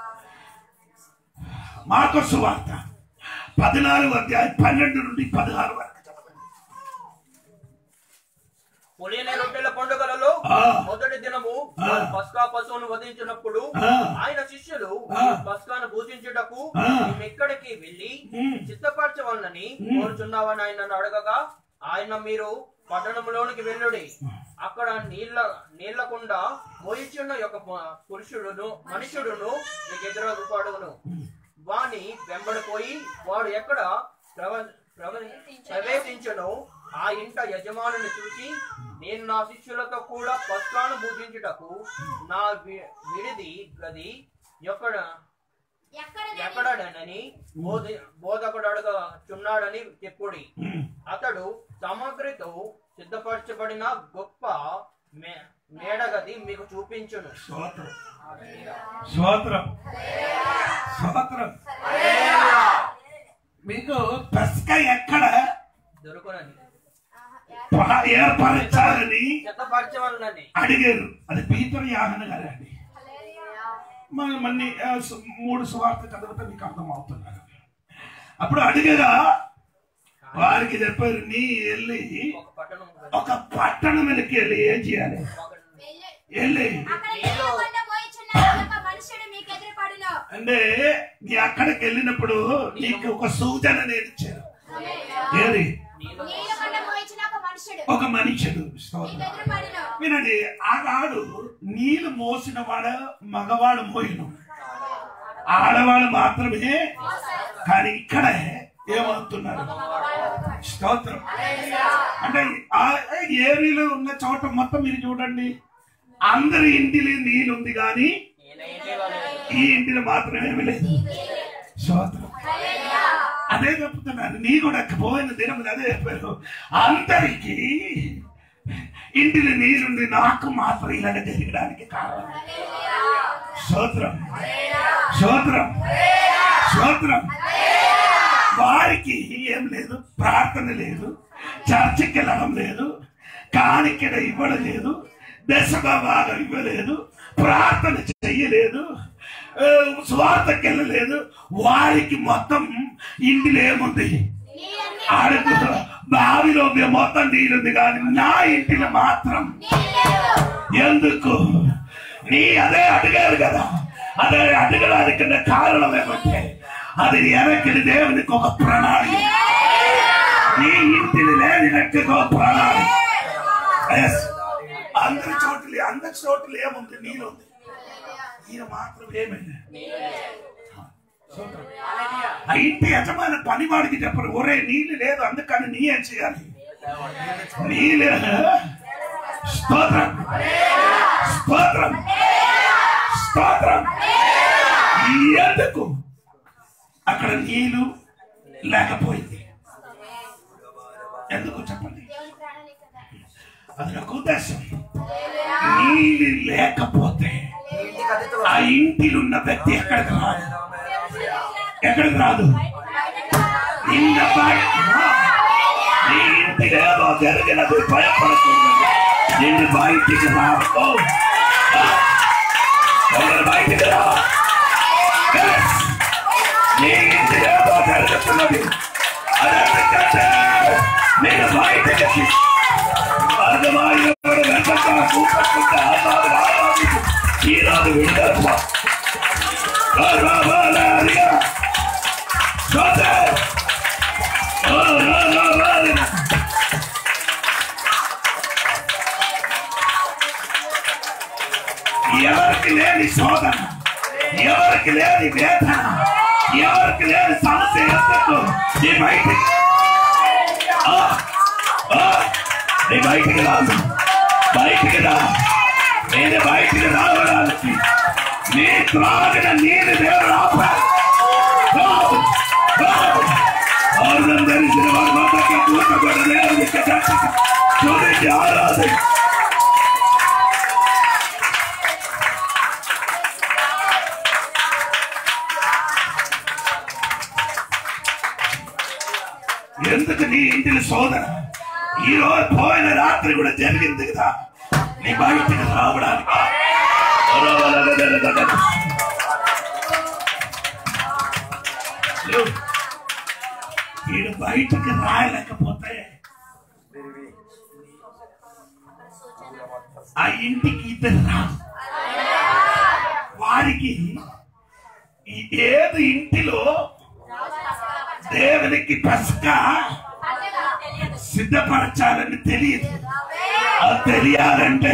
మార్కు సువార్త పద్నాలుగు అధ్యాయం పన్నెండు నుండి పదహారు వరకు చదవండి పులియని రొట్టెల పండుగలలో ఆ. మొదటి దినము ఆ. వారు పస్కా పశువును వధించినప్పుడు ఆ. ఆయన శిష్యులు ఆ. పస్కాను పూజించుటకు ఆ. ఎక్కడికి వెళ్ళి ఉమ్. చిత్తపరచవాలని ఉమ్. కోరుచున్నావని ఆయన అడగగా ఆయన మీరు పట్టణంలోనికి వెళ్ళుడి అక్కడ నీళ్ళ నీళ్లకుండా మోయిచున్న యొక్క మ- పురుషుడును మనుషుడును నీకు ఎదురగుపాడును వాని వెంబడిపోయి వాడు ఎక్కడ ప్రవ- ప్రవ- ప్రవేశించును ఆ ఇంట యజమానుని చూసి నేను నా శిష్యులతో కూడా పస్కాను పూజించుటకు నా వి- విడిది గది ఎక్కడ ఎక్కడ ఎక్కడనని బోధి బోధకుడు అడగచున్నాడని చెప్పుడి ఉమ్. అతడు సామగ్రితో సిద్ధపరచబడిన గొప్ప మే- మేడగది మీకు చూపించును స్తోత్రం స్తోత్రం స్తోత్రం మీకు పస్క ఎక్కడ దొరుకునని ప- ఏర్పరచాలని సిద్ధపరచవలనని అడిగారు అది పీతరు యాహన గారండి మన మన్ని ఆ, సు- మూడు సువార్త చదివితే మీకు అర్థం అవుతున్నారు అప్పుడు అడిగగా వారికి చెప్పారు నీ వెళ్ళి ఒక పట్టణం ఒక పట్టణం వెనక్కి వెళ్ళి ఏం చేయాలి వెళ్ళి వెళ్ళి అక్కడ నీళ్ళకొండ మోయిచున్న ఒక మనుషుడు మీకు ఎదురుపడును అంటే నీ అక్కడికి వెళ్ళినప్పుడు నీకు ఒక సూచన నేను ఇచ్చాను ఏది నీళ్ళు నీళ్ళకొండ మోయిచున్న ఒక మనుషుడు ఒక మనుషుడు మీకు స్తోత్రం ఎదురుపడును వినండి ఆగాడు నీళ్లు మోసిన వాడు మగవాడు మోయను ఆడవాడు మాత్రమే కానీ ఇక్కడ ఏమవుతున్నారు స్తోత్రం అంటే ఆ ఏరియాలో ఉన్న చోట మొత్తం మీరు చూడండి అందరి ఇంటిలో నీళ్ళు ఉంది కానీ ఈయన ఇంటిలో లేదు. ఈ ఇంటిలో మాత్రమే ఏమీ లేదు స్తోత్రం అదే చెప్తున్నాను నీ కూడా పోయిన దినం అదే చెప్పారు అందరికి ఇంటిలో నీరుండి నాకు మాత్రం ఇలాగ జరగడానికి కారణం స్తోత్రం స్తోత్రం స్తోత్రం వారికి ఏం లేదు ప్రార్థన లేదు చర్చికి వెళ్ళడం లేదు కాணிకడ ఇవ్వడం లేదు దశగా బాగా ఇవ్వలేదు ప్రార్థన చెయ్యలేదు ఆ, స్వార్థకి వెళ్ళలేదు వారికి మొత్తం ఇంటిలో ఏముంది నీళ్ళన్నీ ఆడకు బావిలో మొత్తం నీరుంది కానీ నా ఇంటిలో మాత్రం నీళ్ళు ఎందుకు నీ అదే అడిగారు కదా అదే అడగడానికి ఉన్న కారణం ఏమంటే అది వెనక్కి దేవునికి ఒక ప్రణాళిక నీ ఇంటిని లేనినట్టుగా ఒక ప్రణాళిక Yes. అందరి చోట్ల అందరి చోట్ల ఏముంది నీళ్ళు ఉంది ఈయన మాత్రం ఏమైంది ఆ ఇంటి యజమాని పనివాడికి చెప్పరు ఒరే నీళ్ళు లేదు అందుకని నీ ఏం చేయాలి నీళ్ళు స్తోత్రం స్తోత్రం స్తోత్రం ఎందుకు అక్కడ నీళ్ళు లేకపోయింది ఎందుకు చెప్పండి దేవుని ప్రాణాలు కదా అది నాకు ఉద్దేశం నీళ్ళు లేకపోతే ఆ ఇంటిలో ఉన్న వ్యక్తి ఎక్కడికి రాదు ఎక్కడికి రాదు నిన్న బయట నీ ఇంటికి ఏదో జరిగినది భయపడకూడదు నిన్ను బయటికి రావు ఎవరు బయటికి రా Yes. నీ ఇంటికి ఏదో జరుగుతున్నది అదే నేను బయటికి అర్థమైన వెంటనే కూపట్టుకుంటే ఆనాడు ఆనాడు ఈనాడు విడుదల రావాలిగా చూద్దా రావాలి ఎవరికి లేని శోధన ఎవరికి లేని వేదన ఎవరికి లేని సమస్య ఎందుకు నీ బయటికి ఆ, ఆ, నీ బయటికి రాదు బయటికి రా నేను బయటికి రావడానికి నీ త్రాగిన నీరు దేవుడు ఆపా రాదు, రాదు. ఆరుదం తెలిసిన వారి మాటకి కూర్చోబడి దేవుడికి గట్టిగా చూడండి ఆరాధన ఎందుకు నీ ఇంటిని శోధన ఈ రోజు పోయిన రాత్రి కూడా జరిగింది కదా నీ బయటికి రావడానికి లేవు. వీడు బయటకు రాయలేకపోతే ఆ ఇంటికి ఇద్దరు రాదు వారికి ఈ ఏది ఇంటిలో దేవునికి పసక సిద్ధపరచాలని తెలియదు అది తెలియాలంటే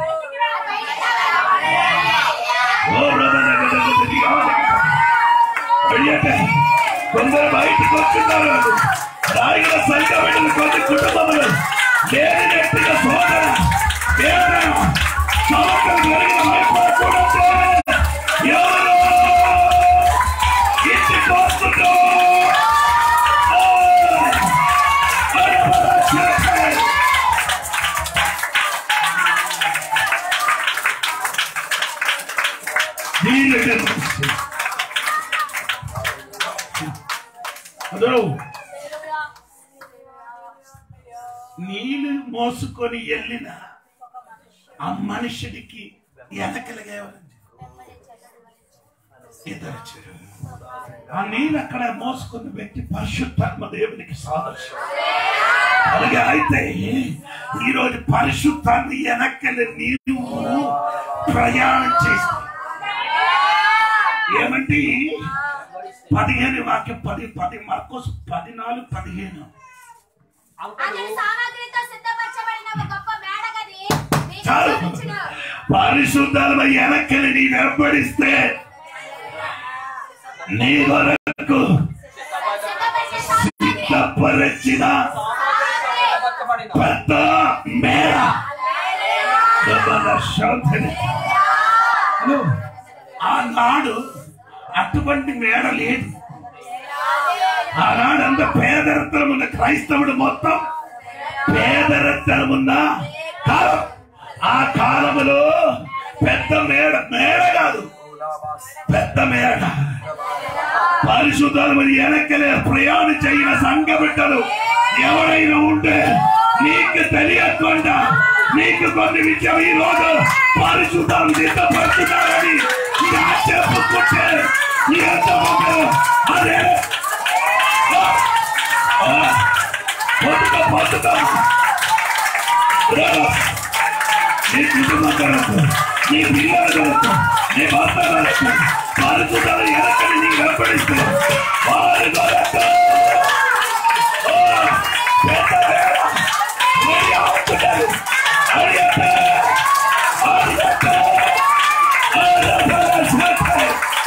ఓ రమణగడగ తెలియాలి. వెళ్ళండి. కొందరు బయటకు వస్తున్నారు రాయిల సంఘమైన కొన్ని కుటుంబములు లేనినట్టుగా సోదర వేదన సమగ్ర జరిగిన భయపడకూడదు ఎవరు ఇంటికి వస్తుందో ఓ! అరవై నీళ్ళకి అదో నీళ్ళు మోసుకొని వెళ్ళిన ఆ మనుషుడికి వెనకలుగా ఎవరండి ఇద్దరు చెరు. ఆ నీళ్ళు అక్కడ మోసుకున్న వ్యక్తి పరిశుద్ధాత్మ దేవునికి సాదృశ్యం అలాగే అయితే ఈ రోజు పరిశుద్ధాన్ని వెనక్కలు నీవు ప్రయాణం చేస్తే ఏమంటే పదిహేను వాక్యం పది పది మార్కోస్ పదినాలుగు పదిహేను అతని సామాగ్రితో సిద్ధపరచబడిన ఒక గొప్ప మేడగది మీకు చాలు చూపించిన పరిశుద్ధాల వెనక్కని నీ వెంబడిస్తే నీ కొరకు సిద్ధపరిచిన సామాగ్రి సిద్ధపరచిన పక్కబడిన పెద్ద మేడ గొప్ప శాంతిని. హలో. ఆనాడు అటువంటి మేడ లేదు ఆనాడు అంత పేదరిత్రం ఉన్న క్రైస్తవుడు మొత్తం పేదరిత్రం ఉన్న కాలం ఆ కాలములో పెద్ద మేడ మేడ కాదు పెద్ద మేడ పరిశుద్ధాలు మరి వెనక్కలే ప్రయాణం చేయని సంఘ బిడ్డలు ఎవరైనా ఉంటే నీకు తెలియకుండా నీకు కొన్ని విషయం ఈ రోజు పరిశుద్ధాలు సిద్ధపడుతున్నారని నీ చెప్పుకుంటే నీ ఎంతమంది అదే ఆ, ఆ, పొద్దుగా పొద్దుగా రా. నీ కుటుంబం కొరకు నీ పిల్లల కొరకు నీ భర్త కొరకు పరిశుద్ధాలు ఎనకని నీ వెంబడిస్తూ వారి కొరకు ఓ, పెద్ద వేళ మరి ఆపుతారు. అడిగతే, అడిగతే, అడిగతే.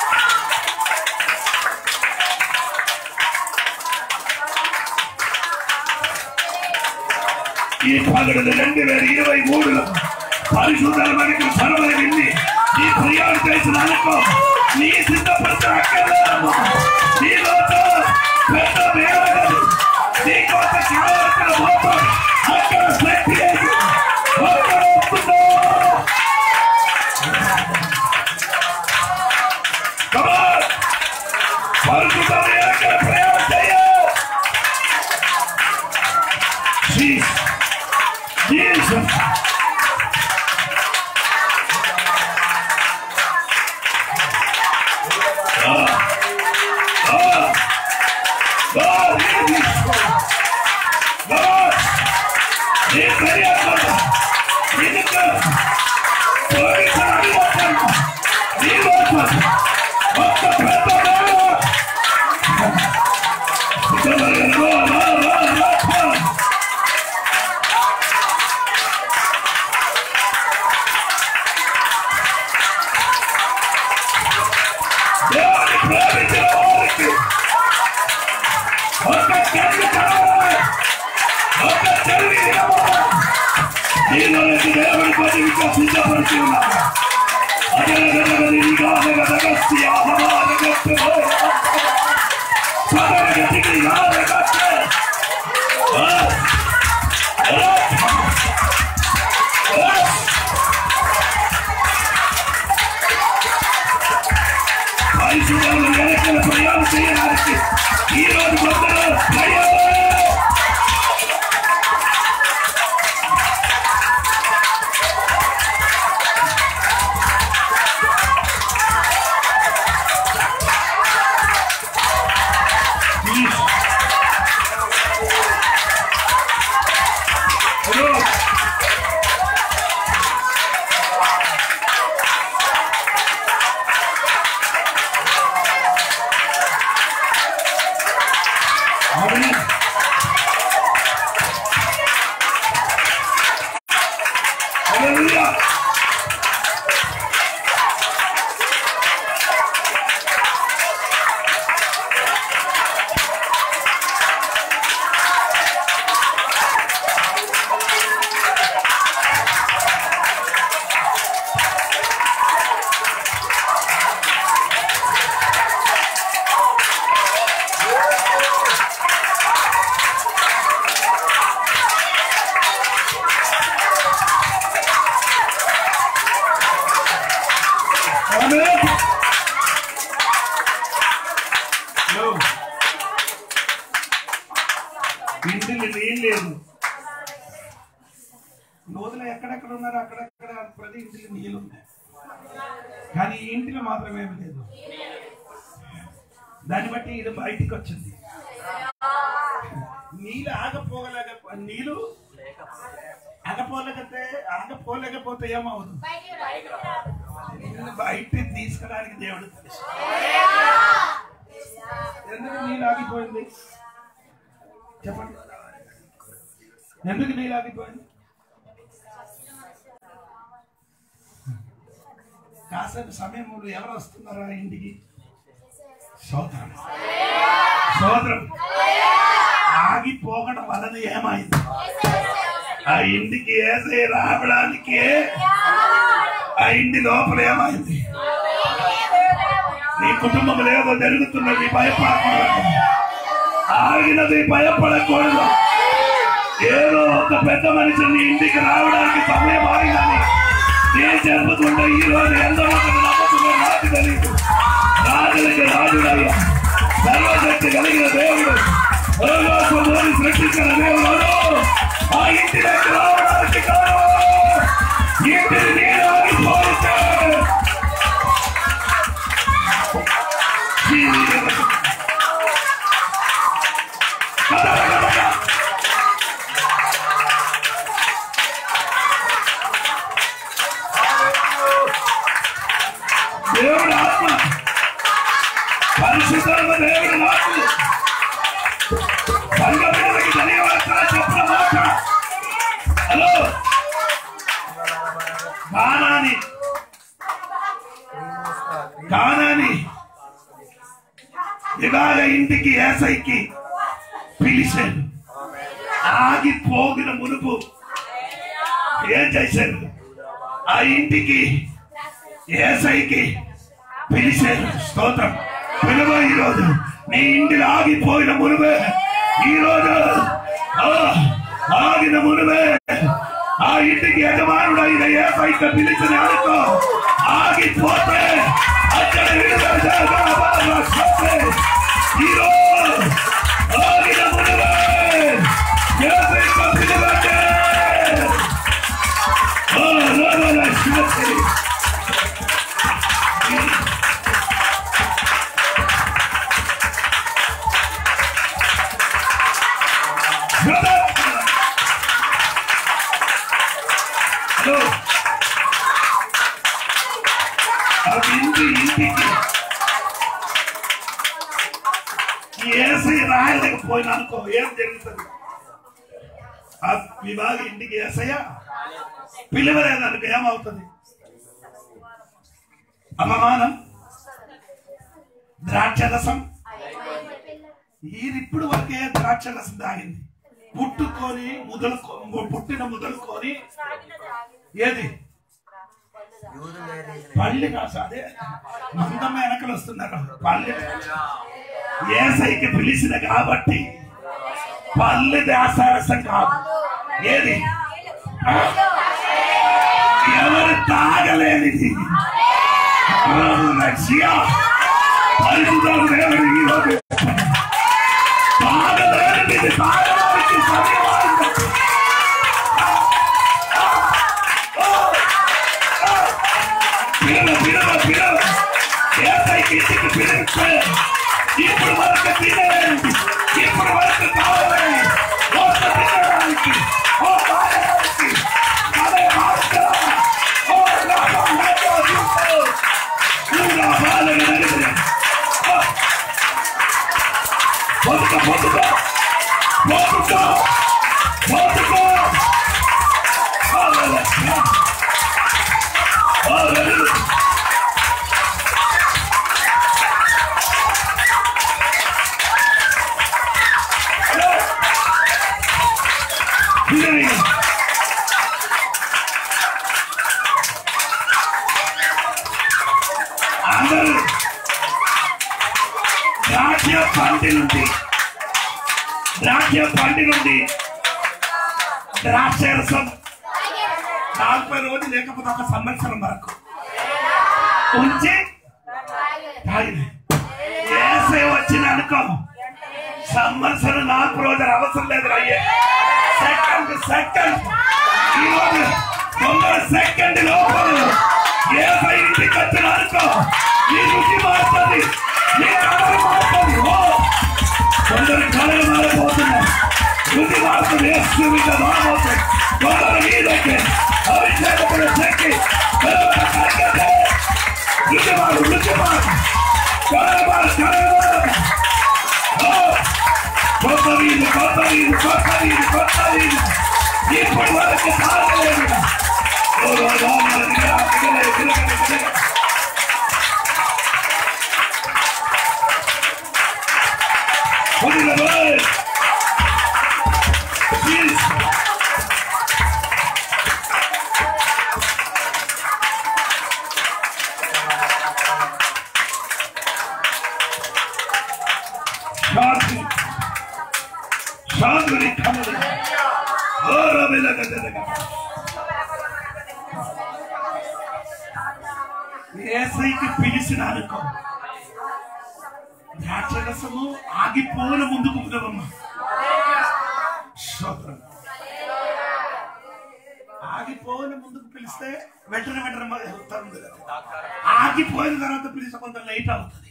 ఈ పగడు రెండు వేల ఇరవై మూడులో పరిశుద్ధమైన సర్వలు వెళ్ళి నీ ప్రయాణం చేసిన అనుకో నీ సిద్ధపరిచిన అక్కర్లేదమ్మా నీ లోత పెద్ద వేడగదు నీ కోత కావాల్సిన మొత్తం అక్కడ శక్తి లేదు. అక్కడ వస్తుందో Come on! పరిశుద్ధమైన ఎక్కడ ప్రయాణం చేయ Jesus. Jesus. నీలోనికి దేవుడి పదవిగా సిద్ధపరిచి ఉన్నారు అజరగరగ నిరిగానగదగస్తి ఆహమానగస్తి పదరగతికి యానగస్తి ఆ పరిశుభ్రంగా వెనకల ప్రయాణం చేయడానికి ఈ రోజు కొందరు ప్రయాణం Hello. Amen. Hallelujah. Amen. No. ఇంటిని నేను లేదు నోదులు ఎక్కడెక్కడ ఉన్నారు అక్కడెక్కడ ప్రతి ఇంటికి నీళ్ళు ఉన్నాయి కానీ ఈ ఇంటిలో మాత్రం ఏమి లేదు దాన్ని బట్టి ఇది బయటికి వచ్చింది నీళ్ళు ఆగపోగలేక నీళ్ళు ఆగపోలేకపోతే ఆగపోలేకపోతే ఏమవుతుంది నిన్ను బయటికి తీసుకురానికి దేవుడు తెలుసు ఎందుకు నీళ్ళు ఆగిపోయింది చెప్పండి ఎందుకు నీళ్ళు ఆగిపోయింది కాసేపు సమయంలో ఎవరు వస్తున్నారా ఇంటికి సోదరం సోదరం ఆగిపోకడం వలన ఏమైంది ఆ ఇంటికి ఏసే రావడానికి ఆ ఇంటి లోపల ఏమైంది నీ కుటుంబం ఏదో జరుగుతున్నది భయపడకూడదు ఆగినది భయపడకూడదు ఏదో ఒక పెద్ద మనిషి నీ ఇంటికి రావడానికి సమయం ఆగినది ఏం జరుగుతుందో ఈ రోజు ఎంతమంది నమ్ముతుందో నాకు తెలియదు రాజులకి రాజుడయ్యా సర్వశక్తి కలిగిన దేవుడు లోకముని సృష్టించిన దేవుడు ఆ ఇంటి దగ్గర రావడానికి కాదు ఇంటిని నేను ఆగిపోతే దేవుడు ఆత్మ పరిశుద్ధమైన దేవుడు నాకు సంఘ బిడ్డలకి ధన్యవాదాలు చెప్పిన మాట హలో కానాని కానాని ఇలాగ ఇంటికి ఏసైకి పిలిచాడు ఆగిపోగిన మునుపు ఏం చేశారు ఆ ఇంటికి ఏసైకి పిలిచారు స్తోత్రం పిలువ ఈరోజు నీ ఇంటిని ఆగిపోయిన మునువే ఈరోజు ఆ, ఆగిన మునువే ఆ ఇంటికి యజమానుడైన ఏసైకి పిలిచిన అనుకో ఆగిపోతే అక్కడ విడుదల చేయబడబడిన శక్తి ఈరోజు ఆగిన మునువే ఏసైకి పిలువకే ఆ, రాబోయే శక్తి Brother! హలో ఆ ఇంటి ఇంటికి ఏసీ రాయలేకపోయినా అనుకో ఏం జరుగుతుంది ఆ విభాగ ఇంటికి ఏసయ్య పిలవలేదనుకో ఏమవుతుంది అవమానం ద్రాక్షరసం ఇది ఇప్పుడు వరకే ద్రాక్షరసం తాగింది పుట్టుకొని ముదలుకో పుట్టిన ముదలుకొని ఏది పల్లి కాసు అదే మందమ్మ వెనకలు వస్తున్నారు పల్లి ఏసైకి పిలిచిన కాబట్టి పల్లి దాసారసం కాదు ఏది ఆ? ఎవరు తాగలేనిది ప్రభు రక్షియ పరిశుద్ధుడు దేవుడు ఈ రోజు తాగలేనిది తాగడానికి సమయమైంది. పిల్లలు పిల్లలు పిల్లలు ఏసైకి ఇంటికి పిలిస్తే ఇప్పుడు వరకు తినలేదు ఇప్పుడు వరకు కావాలి ఓట తినడానికి ఓ తాగడానికి అదే మార్చరా ఓ లాభం లేదో చూస్తూ నువ్వు బాలను నడిపిన పొద్దుకో పొద్దుకో పొద్దుకో పొద్దుకో Hallelujah. Hallelujah. Hallelujah. అందరూ ద్రాక్ష పంటి నుండి ద్రాక్ష పంటి నుండి ద్రాక్ష రసం నలభై రోజులు లేకపోతే ఒక సంవత్సరం వరకు ఉంచి తాగిన ఏసే వచ్చిన అనుకో సంవత్సరం నాలుగు రోజులు అవసరం లేదు అయ్యే సెకండ్ సెకండ్ ఈరోజు తొంభై సెకండ్ లోపల ఏసై ఇంటికి వచ్చిన అనుకో నీ రుచి మారుతుంది నీ కళలు మారుతుంది ఓ కొందరు కళలు మారిపోతున్నారు రుచి మారుతుంది ఏసు మీద మారబోతుంది కొందరు మీదకి అభిషేకముల శక్తి కలవర కలగదు. రుచి మారు రుచి మారు కళలు మారు కళలు మారు ఓ కొత్త వీధి కొత్త వీధి కొత్త వీధి కొత్త వీధి ఇప్పటి వరకు తాగలేదు ఓ రోజు దిగరా దిగలే దిగలే దిగలే Holy Lord! Jesus! శాంతి శాంతిని కలదు ఏసైకి పిలిచిన అనుకో ద్రాక్షరసము ఆగిపోయిన ముందుకు కుదరమ్మా స్తోత్రం ఆగిపోయిన ముందుకు పిలిస్తే వెంటనే వెంటనే మ- ఉత్తరం కుదరదు. ఆగిపోయిన తర్వాత పిలిస్తే కొంత లేట్ అవుతుంది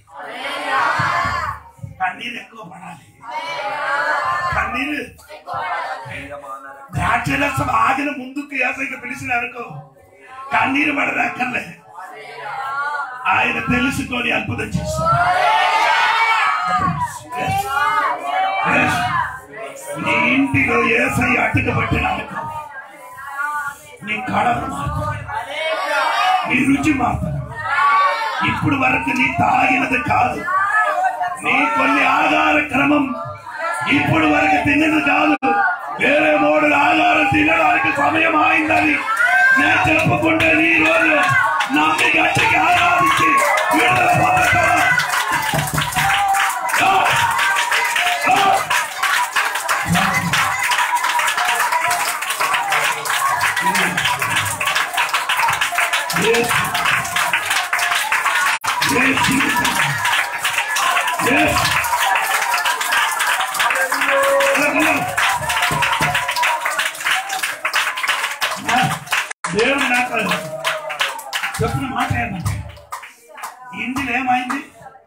కన్నీరు ఎక్కువ పడాలి కన్నీరు ద్రాక్షరసం ఆగిన ముందుకు ఏసైకి పిలిచిన అనుకో కన్నీరు పడదక్కర్లే ఆయన తెలుసుకొని అద్భుతం చేస్తాడు Yes. Yes. నీ ఇంటిలో ఏసై అడ్డుకబట్టిన అనుకో నీ కడలు మారుతుంది నీ రుచి మారుతుంది ఇప్పుడు వరకు నీ తాగినది కాదు నీ కొన్ని ఆధార క్రమం ఇప్పుడు వరకు తిన్నది కాదు వేరే మూడు ఆధారం తినడానికి సమయం అయిందని నేను చెప్పకుండా నీ రోజు నమ్మి గట్టికి ఆరాధించి విడుదల పొందుతావా? ఆ! ఆ! Yes. Yes, Jesus. Yes. దేవుడు నాకు చెప్పిన మాట ఏంటంటే ఇంటిలో ఏమైంది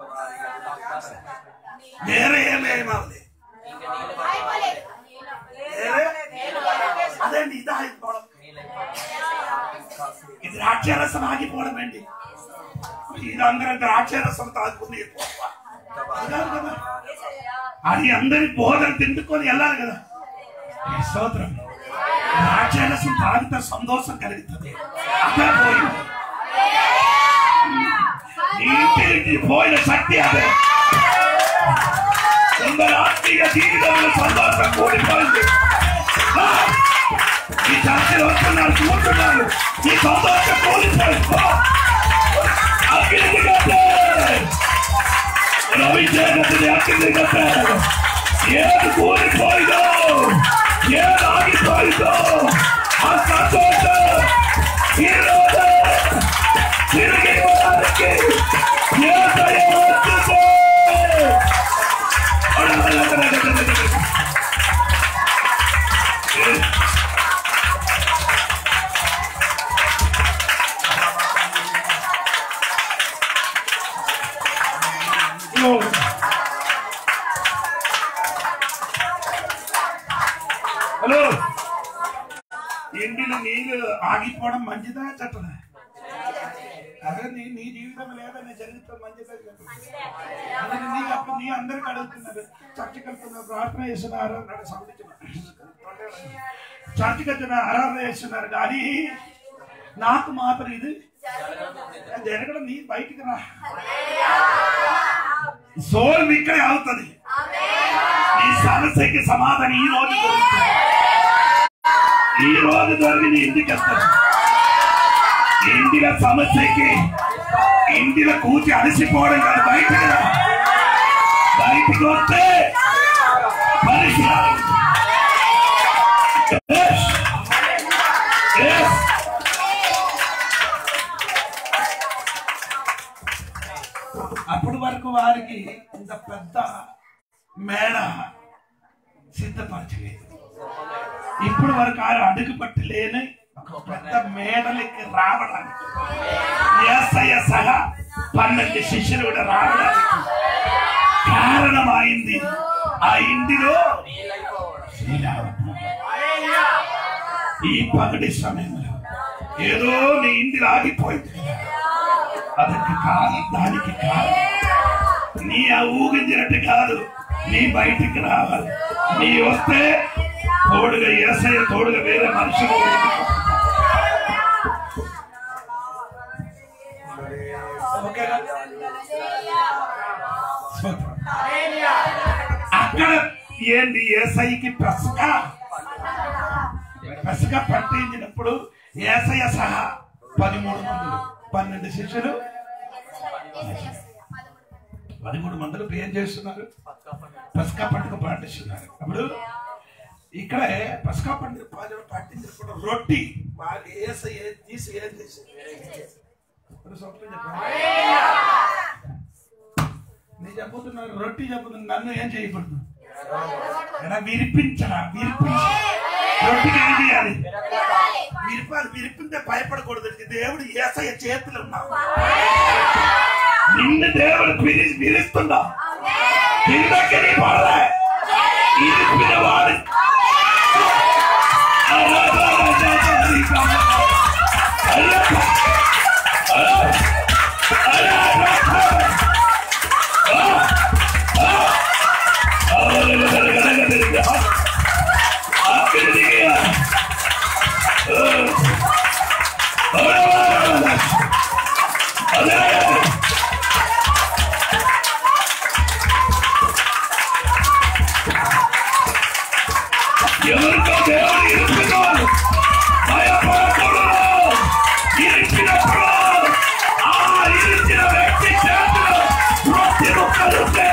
వేరే ఏమేమవుతుంది వేరే అదేంటి ఇది ఆగిపోవడం ఇది ద్రాక్షరసం ఆగిపోవడం అండి ఇది అందరం ద్రాక్షరసం తాగుకుంది అది కాదు కదా అది అందరి బోధన తింటుకొని వెళ్ళాలి కదా ఈ స్తోత్రం ద్రాక్షరసం తాగితే సంతోషం కలుగుతుంది అదే పోయింది నీ ఇంటికి పోయిన శక్తి అదే కొందరు ఆత్మీయ జీవితంలో సంతోషం కూడిపోయింది ఆ! ఈ చర్చలు వస్తున్నారు కూర్చున్నారు ఈ సంతోషం కూలిపోయింది అగ్ని కట్టే రవిచంద్రుడి అగ్ని కట్టే ఏది కూలిపోయిందో ఏది ఆగిపోయిందో ఆ సంతోషం ఈరోజు తిరిగి ఇవ్వడానికి ఏసయ్య వచ్చింది హలో ఇంటిలో నీళ్ళు ఆగిపోవడం మంచిదా చెట్టదా అదే నీ నీ జీవితం లేదా నీ చరిత్ర మంచిదా చెడ్డదా? అందుకే నీ అప్పుడు నీ అందరికి అడుగుతున్నారు చర్చకి వెళ్తున్నారు ప్రార్థన చేస్తున్నారు అన్నాడు చర్చకి వచ్చిన ఆరాధన చేస్తున్నారు కానీ నాకు మాత్రం ఇది జరగడం నీ బయటికి రా సోల్ ఇక్కడే అవుతుంది నీ సమస్యకి సమాధానం ఈ రోజు దొరుకుతుంది ఈ రోజు దొరికింది ఇంటికి వస్తుంది ఇంటిల సమస్యకి ఇంటిలో కూర్చి అలసిపోవడం కాదు బయటికి రా బయటికి వస్తే పరిష్కారం Yes. Yes. అప్పటి వరకు వారికి ఇంత పెద్ద మేడ సిద్ధపరచలేదు ఇప్పుడు వరకు ఆయన అడుగు పట్టలేని ఒక పెద్ద మేడలకి రావడానికి ఏసయ్య సహా పన్నెండు శిష్యులు కూడా రావడానికి కారణమైంది ఆ ఇంటిలో శ్రీరామ ఈ పగటి సమయంలో ఏదో నీ ఇంటిలో ఆగిపోయింది అదొక కారణం దానికి కారణం నీ ఆ ఊగించినట్టు కాదు నీ బయటికి రావాలి నీ వస్తే తోడుగా ఏసయ్య తోడుగా వేరే మనుషులు ఓకేనా? స్తోత్రం. అక్కడ ఏంది ఏసైకి ప్రసక ప్రసక పట్టించినప్పుడు ఏసయ్య సహా పదిమూడు మందులు పన్నెండు శిష్యులు పదమూడు మందులు ఏం చేస్తున్నారు పసకా పండుగ పాటిస్తున్నారు అప్పుడు ఇక్కడ పసకా పండుగ పాట పాటించినప్పుడు రొట్టి వాళ్ళు ఏస ఏ- తీసి ఏం చేసి ఒక సొంతం చెప్పండి. నేను చెప్పుతున్నారు రొట్టి చెప్పుతున్నారు నన్ను ఏం చేయకూడదు ఎలా విరిపించరా విరిపించ రొట్టికి ఏం చేయాలి విరిపాలి విరిపిందే భయపడకూడదు దేవుడు ఏసయ్య చేతులు ఉన్నావు నిన్ను దేవుడు పిలి పిలుస్తున్నా కిందకి నీ పడలే ఇరిపిన వాడు ఎవరికో దేవుడు ఇరుకున్నాడు భయపడకూడదు ఇరిచినప్పుడు ఆ ఇరిచిన వ్యక్తి చేతులు రొట్టె ముక్కలుంటే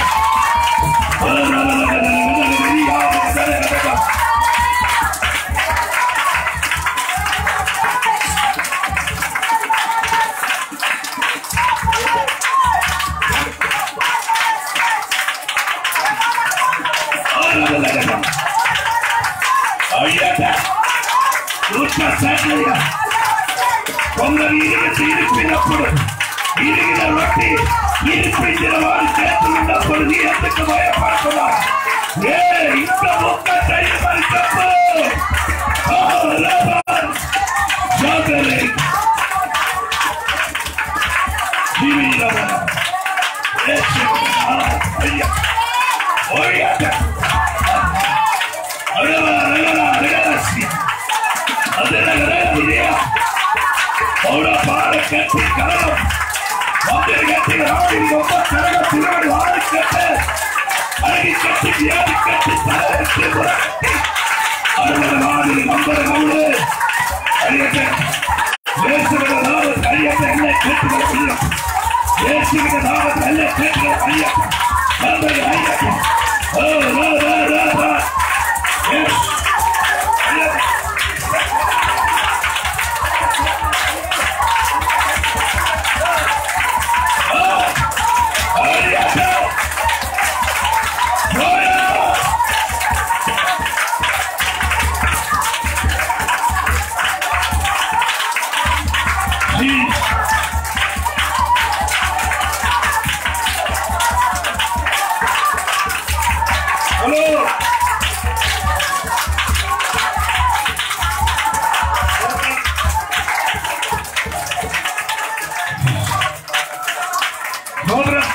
అయ్యట చూసిన సైన్యంగా కొందరు ఇరిగి తీరిపినప్పుడు ఇరిగిన రొట్టి ఇరిపించిన వారి చేతులున్నప్పుడు నీ ఎందుకు భయపడుతున్నా ఏ ఇంత ముక్క చేయమని చెప్పు ఓ, రబ్బర్, జోకరి, జీవిరవ, యేసు, ఆ, అయ్య, ఓయ్యట. అడగరా, అడగరా, అడగరా, సి. అదరగరా, ఇదియా. పౌడ పాడ కట్టి కలడం. అందరి గట్టి రావడి గొప్ప కరగ తిరగడు వాడి కట్టే అడిగట్టి వ్యాధికట్టి తలెత్తి ఉరకట్టి అరువల వాడిని మంబర మౌడు అడిగట్టే యేసువిన నామത്തിൽ అడిగట్టే ఎన్నే కేట్టుಗಳ పిల్ల యేసువిన నామത്തിൽ ఎన్నే కేట్టుಗಳ అయ్యప్ప అందరి అయ్యప్ప ఓ రా రా రా రా Yes. Ayyappa Ayyappa Fire! Jesus. Hello. Dobra.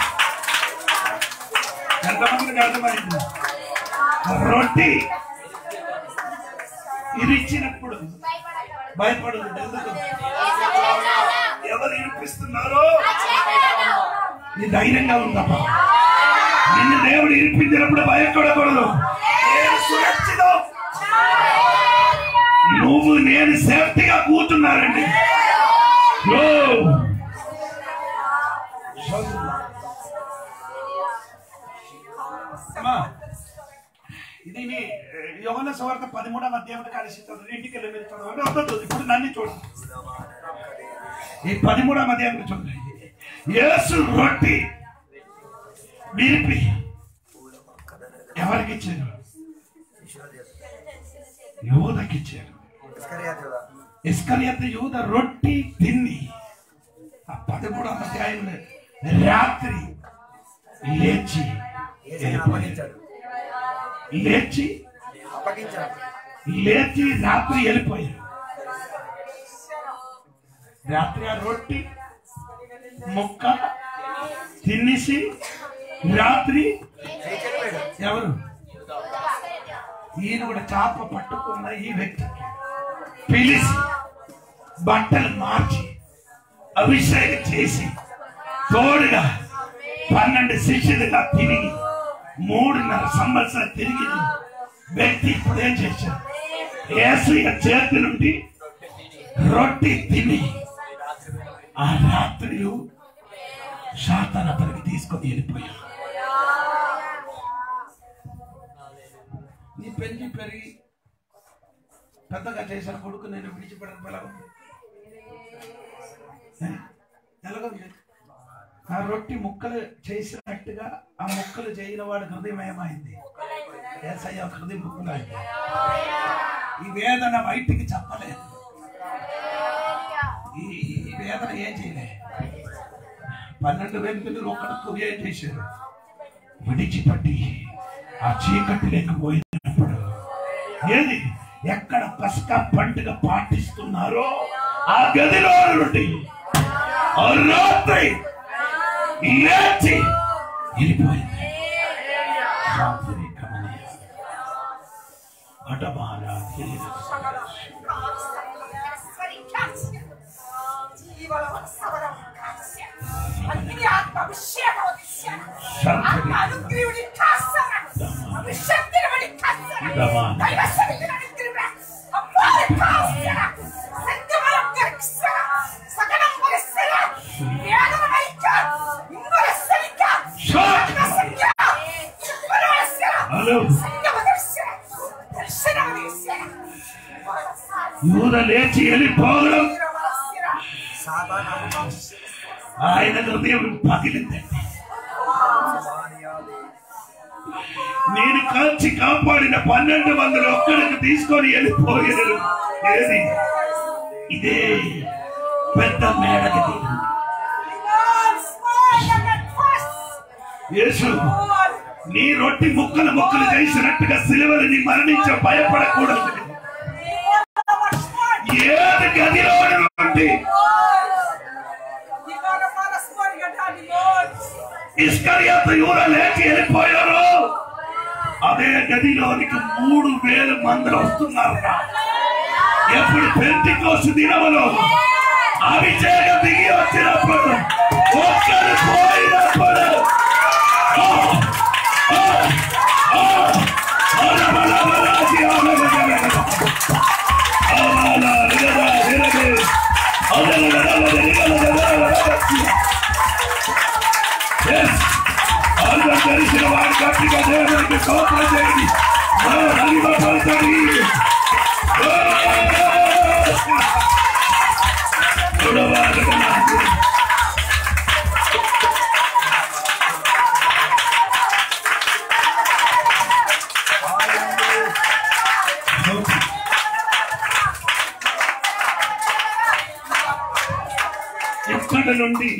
ఎంతమందికి అర్థమైంది రొట్టి ఇది ఇచ్చినప్పుడు భయపడదు ఎందుకు ఎవరు ఇరిపిస్తున్నారో నీ ధైర్యంగా ఉందమ్మా నిన్ను దేవుడు ఇరిపించినప్పుడు భయపడకూడదు నేను సురక్షితం నువ్వు నేను సేఫ్టీగా కూర్చున్నారండి ఓ! అమ్మా, ఇది నీ యోగన సువార్త పదిమూడవ అధ్యాయం కలిసి చదువు ఇంటికి వెళ్ళి మీరు చదవండి వద్దొద్దు ఇప్పుడు నన్ను చూడండి ఈ పదిమూడవ అధ్యాయం చూడండి యేసు రొట్టి విరిపి ఎవరికి ఇచ్చారు యోధకి ఇచ్చారు ఇస్కరియత యూద రొట్టి తిని ఆ పదమూడవ అధ్యాయంలో రాత్రి లేచి వెళ్ళిపోయాడు లేచి లేచి రాత్రి వెళ్ళిపోయాడు రాత్రి ఆ రొట్టి ముక్క తినేసి రాత్రి ఎవరు ఈయన కూడా చేప పట్టుకున్న ఈ వ్యక్తి పిలిచి బట్టలు మార్చి అభిషేకం చేసి తోడుగా పన్నెండు శిష్యులుగా తిరిగి మూడున్నర సంవత్సరాలు తిరిగి వ్యక్తి ఇప్పుడు ఏం చేశాడు ఏసయ్య చేతి నుండి రొట్టి తిని ఆ రాత్రి శాతాన పరికి తీసుకొని వెళ్ళిపోయాడు నీ పెళ్లి పెరిగి పెద్దగా చేసిన కొడుకు నేను విడిచిపెట్టడం ఎలా ఉంది ఏ? ఎలాగుంది ఆ రొట్టి ముక్కలు చేసినట్టుగా ఆ ముక్కలు చేయని వాడి హృదయం ఏమైంది ఏసయ్య హృదయం ముక్కలైంది ఈ వేదన బయటికి చెప్పలేదు ఈ ఈ వేదన ఏం చేయలే పన్నెండు వెలుగులు ఒకరికి ఏం చేశారు విడిచిపెట్టి ఆ చీకటి లేకపోయినప్పుడు ఏది ఎక్కడ పసక పండుగ పాటిస్తున్నారో ఆ గదిలో నుండి ఆ రాత్రి లేచి వెళ్ళిపోయింది రాత్రి కమనీయ అటమారా హలో యూద లేచి వెళ్ళిపోవడం ఆయన హృదయం పగిలిందండి నేను కాల్చి కాపాడిన పన్నెండు వందలు ఒక్కడికి తీసుకొని వెళ్ళిపోయారు ఏది ఇదే పెద్ద మేడకి తీరు. యేసు నీ రొట్టి ముక్కలు ముక్కలు చేసినట్టుగా సిలువని మరణించ భయపడకూడదు ఏది గదిలో నుండి ఇస్కరియాత యూర లేచి వెళ్ళిపోయారు అదే గదిలోనికి మూడు వేల మంది వస్తున్నారు ఎప్పుడు పెంటి కోసు దినములో అభిషేకం దిగి వచ్చినప్పుడు ఒక్కరు పోయినప్పుడు ఆ, ఆ, ఇక్కడ నుండి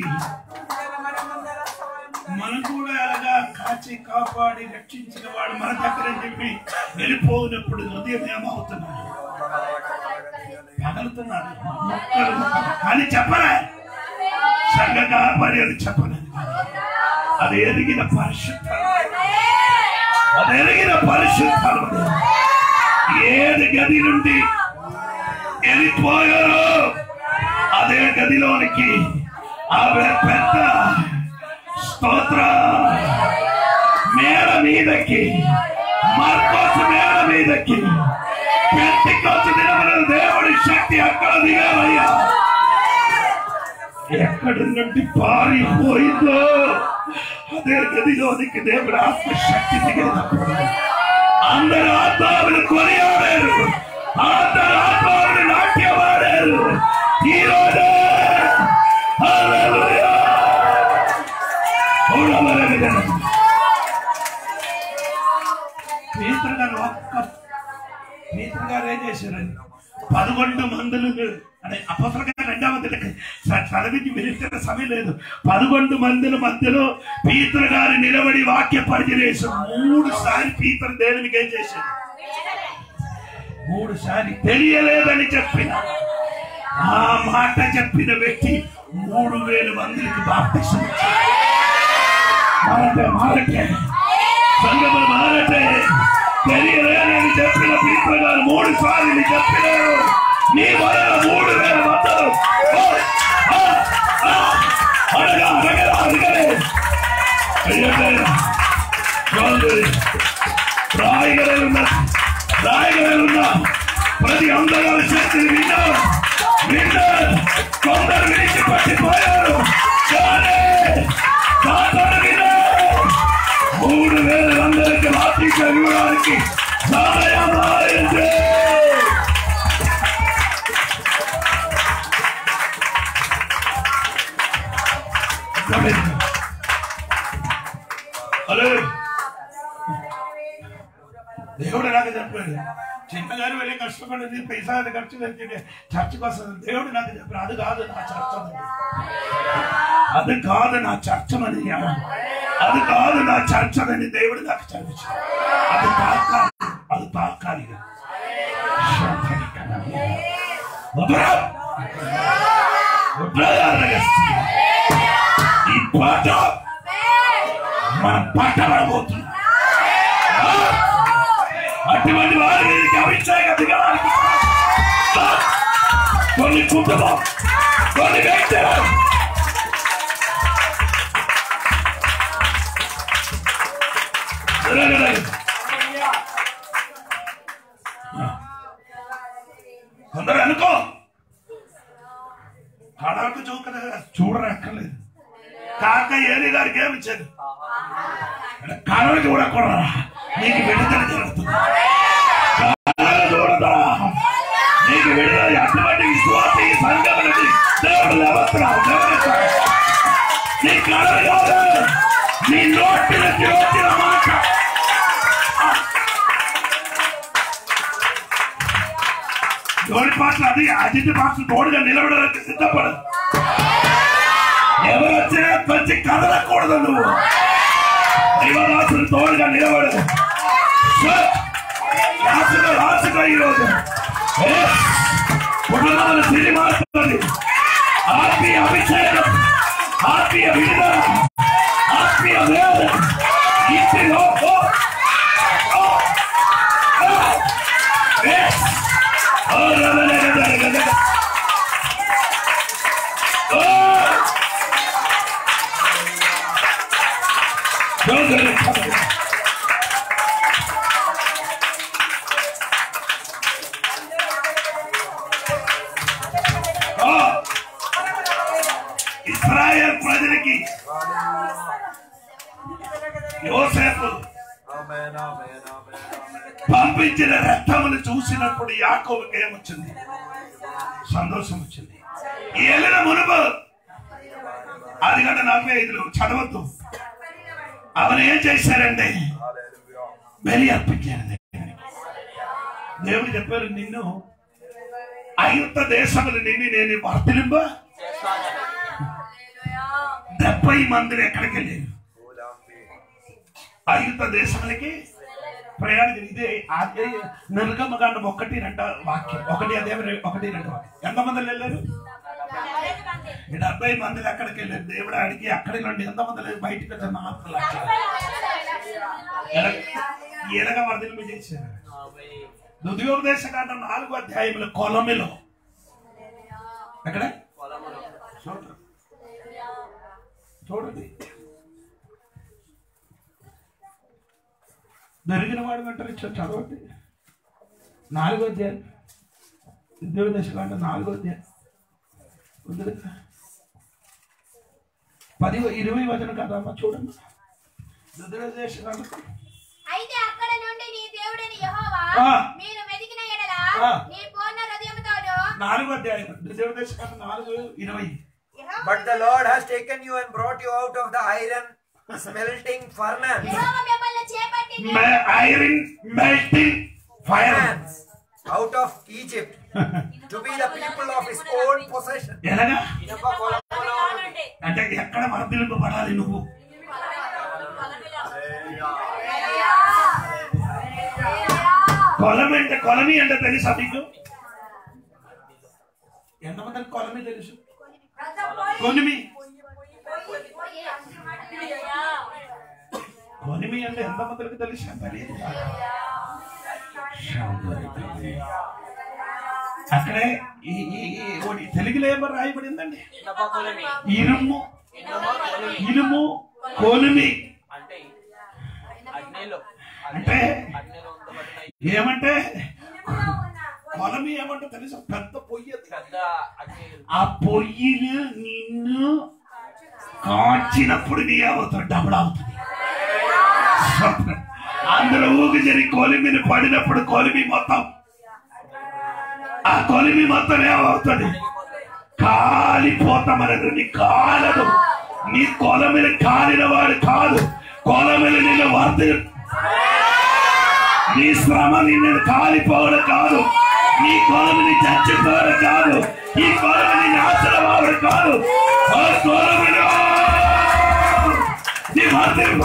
మనం కూడా అలాగా కాచి కాపాడి రక్షించిన వాడు మన దగ్గర చెప్పి వెళ్ళిపోయినప్పుడు ఉదయం ఏమవుతున్నాడు పగలుతున్నాడు మొక్కలు కానీ చెప్పలే సంఘ కాపాడి అని చెప్పలేదు అది ఎరిగిన పరిశుద్ధ అది ఎరిగిన పరిశుద్ధ ఏది గది నుండి వెళ్ళిపోయారో అదే గదిలోనికి ఆమె పెద్ద స్తోత్ర మేడ మీదకి మార్కోసు మేడ మీదకి పెంతికోసు దినమున దేవుడి శక్తి అక్కడ దిగాలయ్యా ఎక్కడి నుండి పారిపోయిందో అదే గదిలోనికి దేవుడు ఆత్మశక్తి దిగినప్పుడు అందరు ఆత్మావులు కొనియాడారు అందరు ఆత్మావులు నాట్యమాడారు ఈ రోజు హల్లెలూయా. ఊరవరగద. పేతురు గారు ఒక్క పేతురు గారు ఏం చేశారండి పదకొండు మందులు అనే అపోసలుగా రెండవ మందికి చదివించి వినిస్తున్న సమయం లేదు పదకొండు మందుల మధ్యలో పీతరు గారు నిలబడి వాక్య పరిచయం మూడు సార్లు పీతరు దేవునికి ఏం చేశాడు మూడు సార్లు తెలియలేదని చెప్పిన ఆ మాట చెప్పిన వ్యక్తి మూడు వేల మందికి బాప్తిసం ఇచ్చాడు. మారటే మారటే సంగములు మారటే తెలియలేదని చెప్పిన పీతరు గారు మూడు సార్లు చెప్పినారు నీ వలన మూడు వేల మందులు ఓ, ఆ, ఆ, అడగా అడగరా అడగలే అయ్యో రాయగలున్న రాయగలున్న ప్రతి అందగాల శక్తిని విన్నారు విన్నారు కొందరు విడిచి పట్టిపోయారు కానీ సాతాను విన్నారు మూడు వేల మందికి వాటికి ఇవ్వడానికి సమయం అయింది హలో దేవుడు నాకు చెప్పాడు చిన్నగారు వెళ్ళి కష్టపడింది పైసా ఖర్చు పెట్టింది చర్చకు వస్తుంది దేవుడు నాకు చెప్పాడు అది కాదు నా చర్చమని అది కాదు నా చర్చమని అది కాదు నా చర్చమని దేవుడు నాకు చదివించాడు అది తాకాలి అది తాకాలి వదరా వదరా ఈ పాట మనం పట్టబడబోతున్నాం అటువంటి వారి మీదకి అభిషేకం దిగడానికి కొన్ని కుటుంబం కొన్ని వ్యక్తులు కొందరు అనుకో కడవకు చూకద చూడరక్కర్లేదు కాక ఏలి గారికి ఏమి ఇచ్చారు కడవకి చూడకూడదా నీకు విడుదల జరుగుతుంది కడవకు చూడదా నీకు విడుదల అటువంటి విశ్వాసి సంగమనది దేవుడు లేవస్తున్నాడు గమనించాలి నీ కడవ కాదు నీ నోటి నుంచి వచ్చిన మాట జోడి పాటలు అది అజిత్ పాటలు తోడుగా నిలబడడానికి సిద్ధపడదు ఎవరు వచ్చినా కొంచెం కదలకూడదు నువ్వు దైవదాసులు తోడుగా నిలబడదు రాసుగా రాసుగా ఈరోజు కుటుంబాలు తిరిగి మారుతుంది ఆత్మీయ అభిషేకం ఆత్మీయ విడుదల ఆత్మీయ వేద ఇంటిలో ఓ, ఓ, ఓ, yes. ఓ, ర, ర, ర, ర, ర, ర, ర. ఓ! Don't let it come. ఓ! ఇస్రాయేల్ ప్రజలకి యోసేపు పంపించిన రక్తమును చూసినప్పుడు యాకోబుకి ఏమొచ్చింది సంతోషం వచ్చింది ఈ వెళ్ళిన మునుపు అది గంట నలభై ఐదులో చదవద్దు అవరు ఏం చేశారండి బలి అర్పించారు దేవునికి. దేవుడు చెప్పారు నిన్ను ఐత దేశములు నిన్ను నేను వర్తిలింప డెబ్బై మందిని ఎక్కడికి వెళ్ళారు ఐగుప్త దేశానికి ప్రయాణం ఇదే అదే నిర్గమకాండం ఒకటి రెండు వాక్యం ఒకటి అదే రె- ఒకటి రెండు వాక్యం ఎంతమంది వెళ్ళారు ఈ డెబ్బై మందిని ఎక్కడికి వెళ్ళారు దేవుడు అడిగి అక్కడి నుండి ఎంతమంది లేదు బయటికి వచ్చారు నాలుగు లక్షలు ఎనగ వరదలు చేశారు దుర్యోపదేశ కాండం నాలుగు అధ్యాయములు కొలమిలో ఎక్కడ చూడండి చూడండి దొరికిన వాడు వెంటనే చ- చదవండి నాలుగో అధ్యాయం ఉద్యోగదశ కాండ నాలుగో అధ్యాయం ఉంది కదా? పది ఇరవై వచనం కదా అమ్మ చూడండి ఉద్యోగదశ కాండ అయితే అక్కడ నుండి నీ దేవుడని యెహోవా ఆ. మీరు వెతికిన ఎడల ఆ. నీ పూర్ణ హృదయముతోను నాలుగో అధ్యాయం ఉద్యోగదశ కాండ నాలుగు ఇరవై But the Lord has taken you and brought you out of the iron smelting furnace, యెహోవా మిమ్మల్ని చేపట్టి iron melting fire furnace out of Egypt to be the people of his own possession. ఎలాగా ఇనప కొలములో అంటే ఎక్కడ వర్ధిలింపబడాలి నువ్వు కొలమి అంటే కొలమి అంటే తెలుసా మీకు ఎంతమందికి కొలమి తెలుసు కొలిమి కొలిమి అంటే ఎంతమందికి తెలుసు తెలియదు అక్కడే ఈ ఈ ఈ- ఒకటి తెలుగులో ఏమో రాయబడిందండి ఇనప కొలమి ఇరుము ఇనప కొలమి ఇనుము కొలిమి అంటే అగ్నిలో అంటే అగ్నిలో ఉంచబడిన ఏమంటే కొలమి ఏమంటే తెలుసా పెద్ద పొయ్యి అది. పెద్ద అగ్ని ఆ పొయ్యిలు నిన్ను కాచినప్పుడు నీ ఏమవుతుంది డబుల్ అవుతుంది అందులో ఊగి జరి కొలిమిని పడినప్పుడు కొలిమి మొత్తం ఆ కొలిమి మొత్తం ఏమవుతుంది కాలిపోతామనదు నీ కాలదు నీ కొలమిని కాలిన వాడు కాదు కొలమిని నిన్ను వర్ధి నీ శ్రమ నిన్ను కాలిపోవడం కాదు నీ కొలమిని చచ్చిపోవడం కాదు ఈ కొలమిని నాశనం అవడం కాదు ఆ కొలమిని నీ వర్ధిల్లు.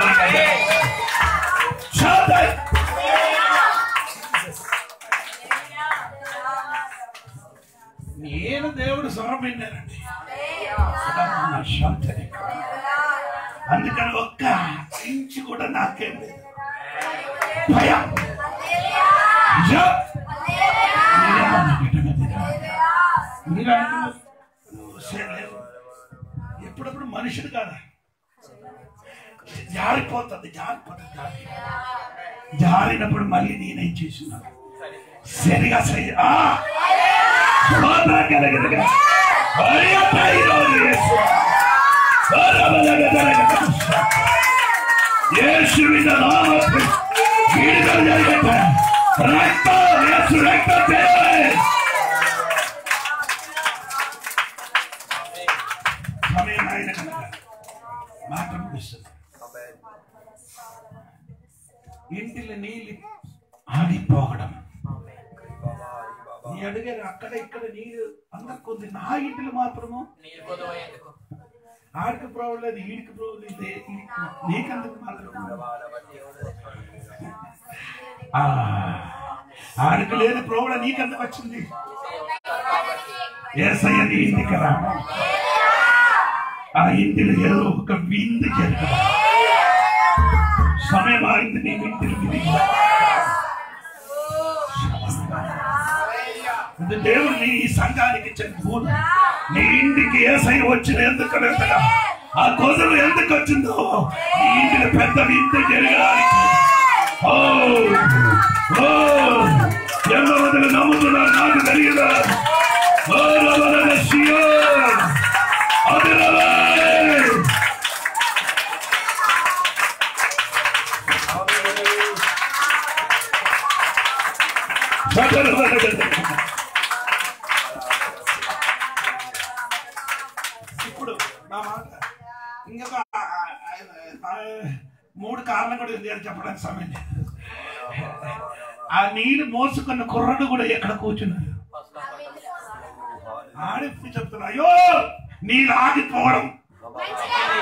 శాంతి. నేను దేవుడు స్వరం విన్నానండి శాంతి. అందుకని ఒక్క ఇంచు కూడా నాకేం లేదు భయం జ- మీరేమన్నా గిట్టగదిరా? మీరు అంటున్నారు, "నువ్వు చేయలేవు." ఎప్పుడప్పుడు మనుషుడు కాదా జారిపోతుంది జారిపోతుంది జారి- జారినప్పుడు మళ్ళీ నేనేం చేస్తున్నాను సరిగా చెయ్యి ఆ! స్తోత్రం కలగదుగా. అయ్యప్ప ఈరోజు యేసు. బలబలగదలగద. యేసువిన నామത്തിൽ విడుదల జరగట. రక్తం యేసు రక్తతే. సమయం ఆయన కనుక మాట ముగిస్తుంది ఇంటిలో నీళ్ళు ఆడిపోవడం నీ అడిగారు అక్కడ ఇక్కడ నీరు అందరికి ఉంది నా ఇంటిలో మాత్రము నీరు కొదవయ్యేందుకు ఆడికి ప్రాబ్లం లేదు ఈడికి ప్రాబ్లం లేదు నీకెందుకు మాత్రం ఆ, ఆడికి లేని ప్రాబ్లం నీకెందుకు వచ్చింది ఏసయ్య నీ ఇంటికి రా ఆ ఇంటిలో ఏదో ఒక విందు జరగదు సమయం అయింది నీ ఇంటికి తిరిగి రా. ఇది దేవుడు నీ ఈ సంఘానికి ఇచ్చిన పూలు నీ ఇంటికి ఏసై వచ్చిన ఎందుకు ఎంతగా ఆ కొదులు ఎందుకు వచ్చిందో నీ ఇంటిని పెద్ద విందు జరగడానికి ఓ ఓ ఎంతమంది నమ్ముతున్నారు నాకు తెలియదా ఓ రవణ శియో అది రవే ఇప్పుడు నా మాట ఇంకొక ఆ, ఆ, మూడు కారణం కూడా ఉంది అని చెప్పడానికి సమయం లేదు ఆ నీళ్ళు మోసుకున్న కుర్రడు కూడా ఎక్కడ కూర్చున్నారు ఆడిప్పి చెప్తున్నా అయ్యో నీళ్ళు ఆగిపోవడం మంచిగా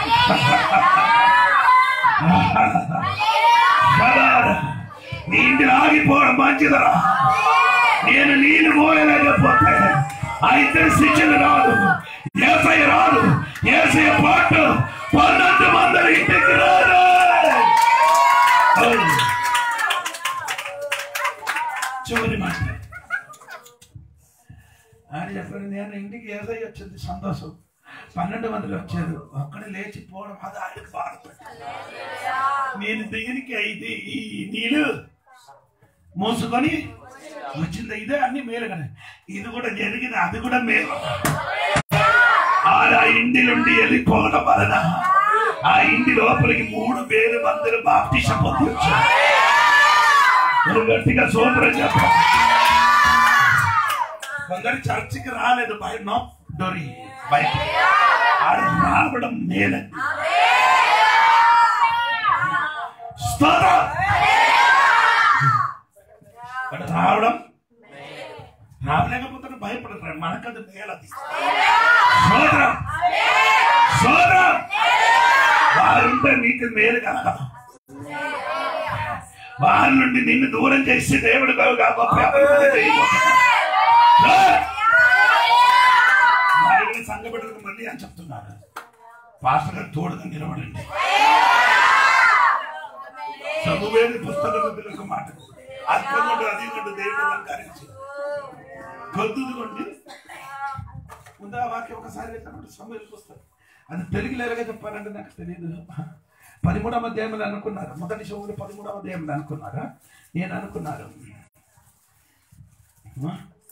నీ ఇంటిని ఆగిపోవడం మంచిదరా నేను నీళ్లు మోయలేకపోతే ఆ ఇద్దరు శిక్షలు రాదు ఏసయ్య రాదు ఏసయ్య పాటు పన్నెండు మంది ఇంటికి రాదు చివరి మాట అని చెప్పాను నేను ఇంటికి ఏసయ్య వచ్చింది సంతోషం పన్నెండు మందిలో వచ్చారు ఒక్కడే లేచిపోవడం అది ఆయనకు బాధపడి నేను దీనికి అయితే ఈ నీళ్ళు మోసుకొని వచ్చింది ఇదే అన్ని మేలు కానీ ఇది కూడా జరిగింది అది కూడా మేలు ఆ ఇంటి నుండి వెళ్ళిపోవడం వలన ఆ ఇంటి లోపలికి మూడు వేల మందిని బాప్టిషం పొంది వచ్చారు మీరు గట్టిగా సూత్రం చెప్పండి కొందరు చర్చికి రాలేదు బై నో డోరి బయట ఆడ రావడం మేలండి స్తోత్రం అక్కడ రావడం రావలేకపోతే భయపడతారు మనకది మేలది సోదరం సోదరం వారుంటే నీకు మేలు కలగదు వారి నుండి నిన్ను దూరం చేసి దేవుడు కావుగా గొప్ప అభివృద్ధి చేయబోతున్నాడు. ఆయన సంఘపడకు మళ్ళీ అని చెప్తున్నారు పాస్టర్ గారు తోడుగా నిలబడండి చదువేది పుస్తకం పిల్లలకు మాట అర్థంగా అది కొండు దేవుడు అలంకరించి కొద్దుకోండి ముందు ఆ వాక్యం ఒకసారి వెళ్ళినప్పుడు సమయం పుస్తకం అది తెలుగులో ఎలాగ చెప్పాలంటే నాకు తెలియదు పదిమూడవ అధ్యాయంలో అనుకున్నారు మొదటి శివుడు పదిమూడవ అధ్యాయంలో అనుకున్నారా నేను అనుకున్నారు ఆ?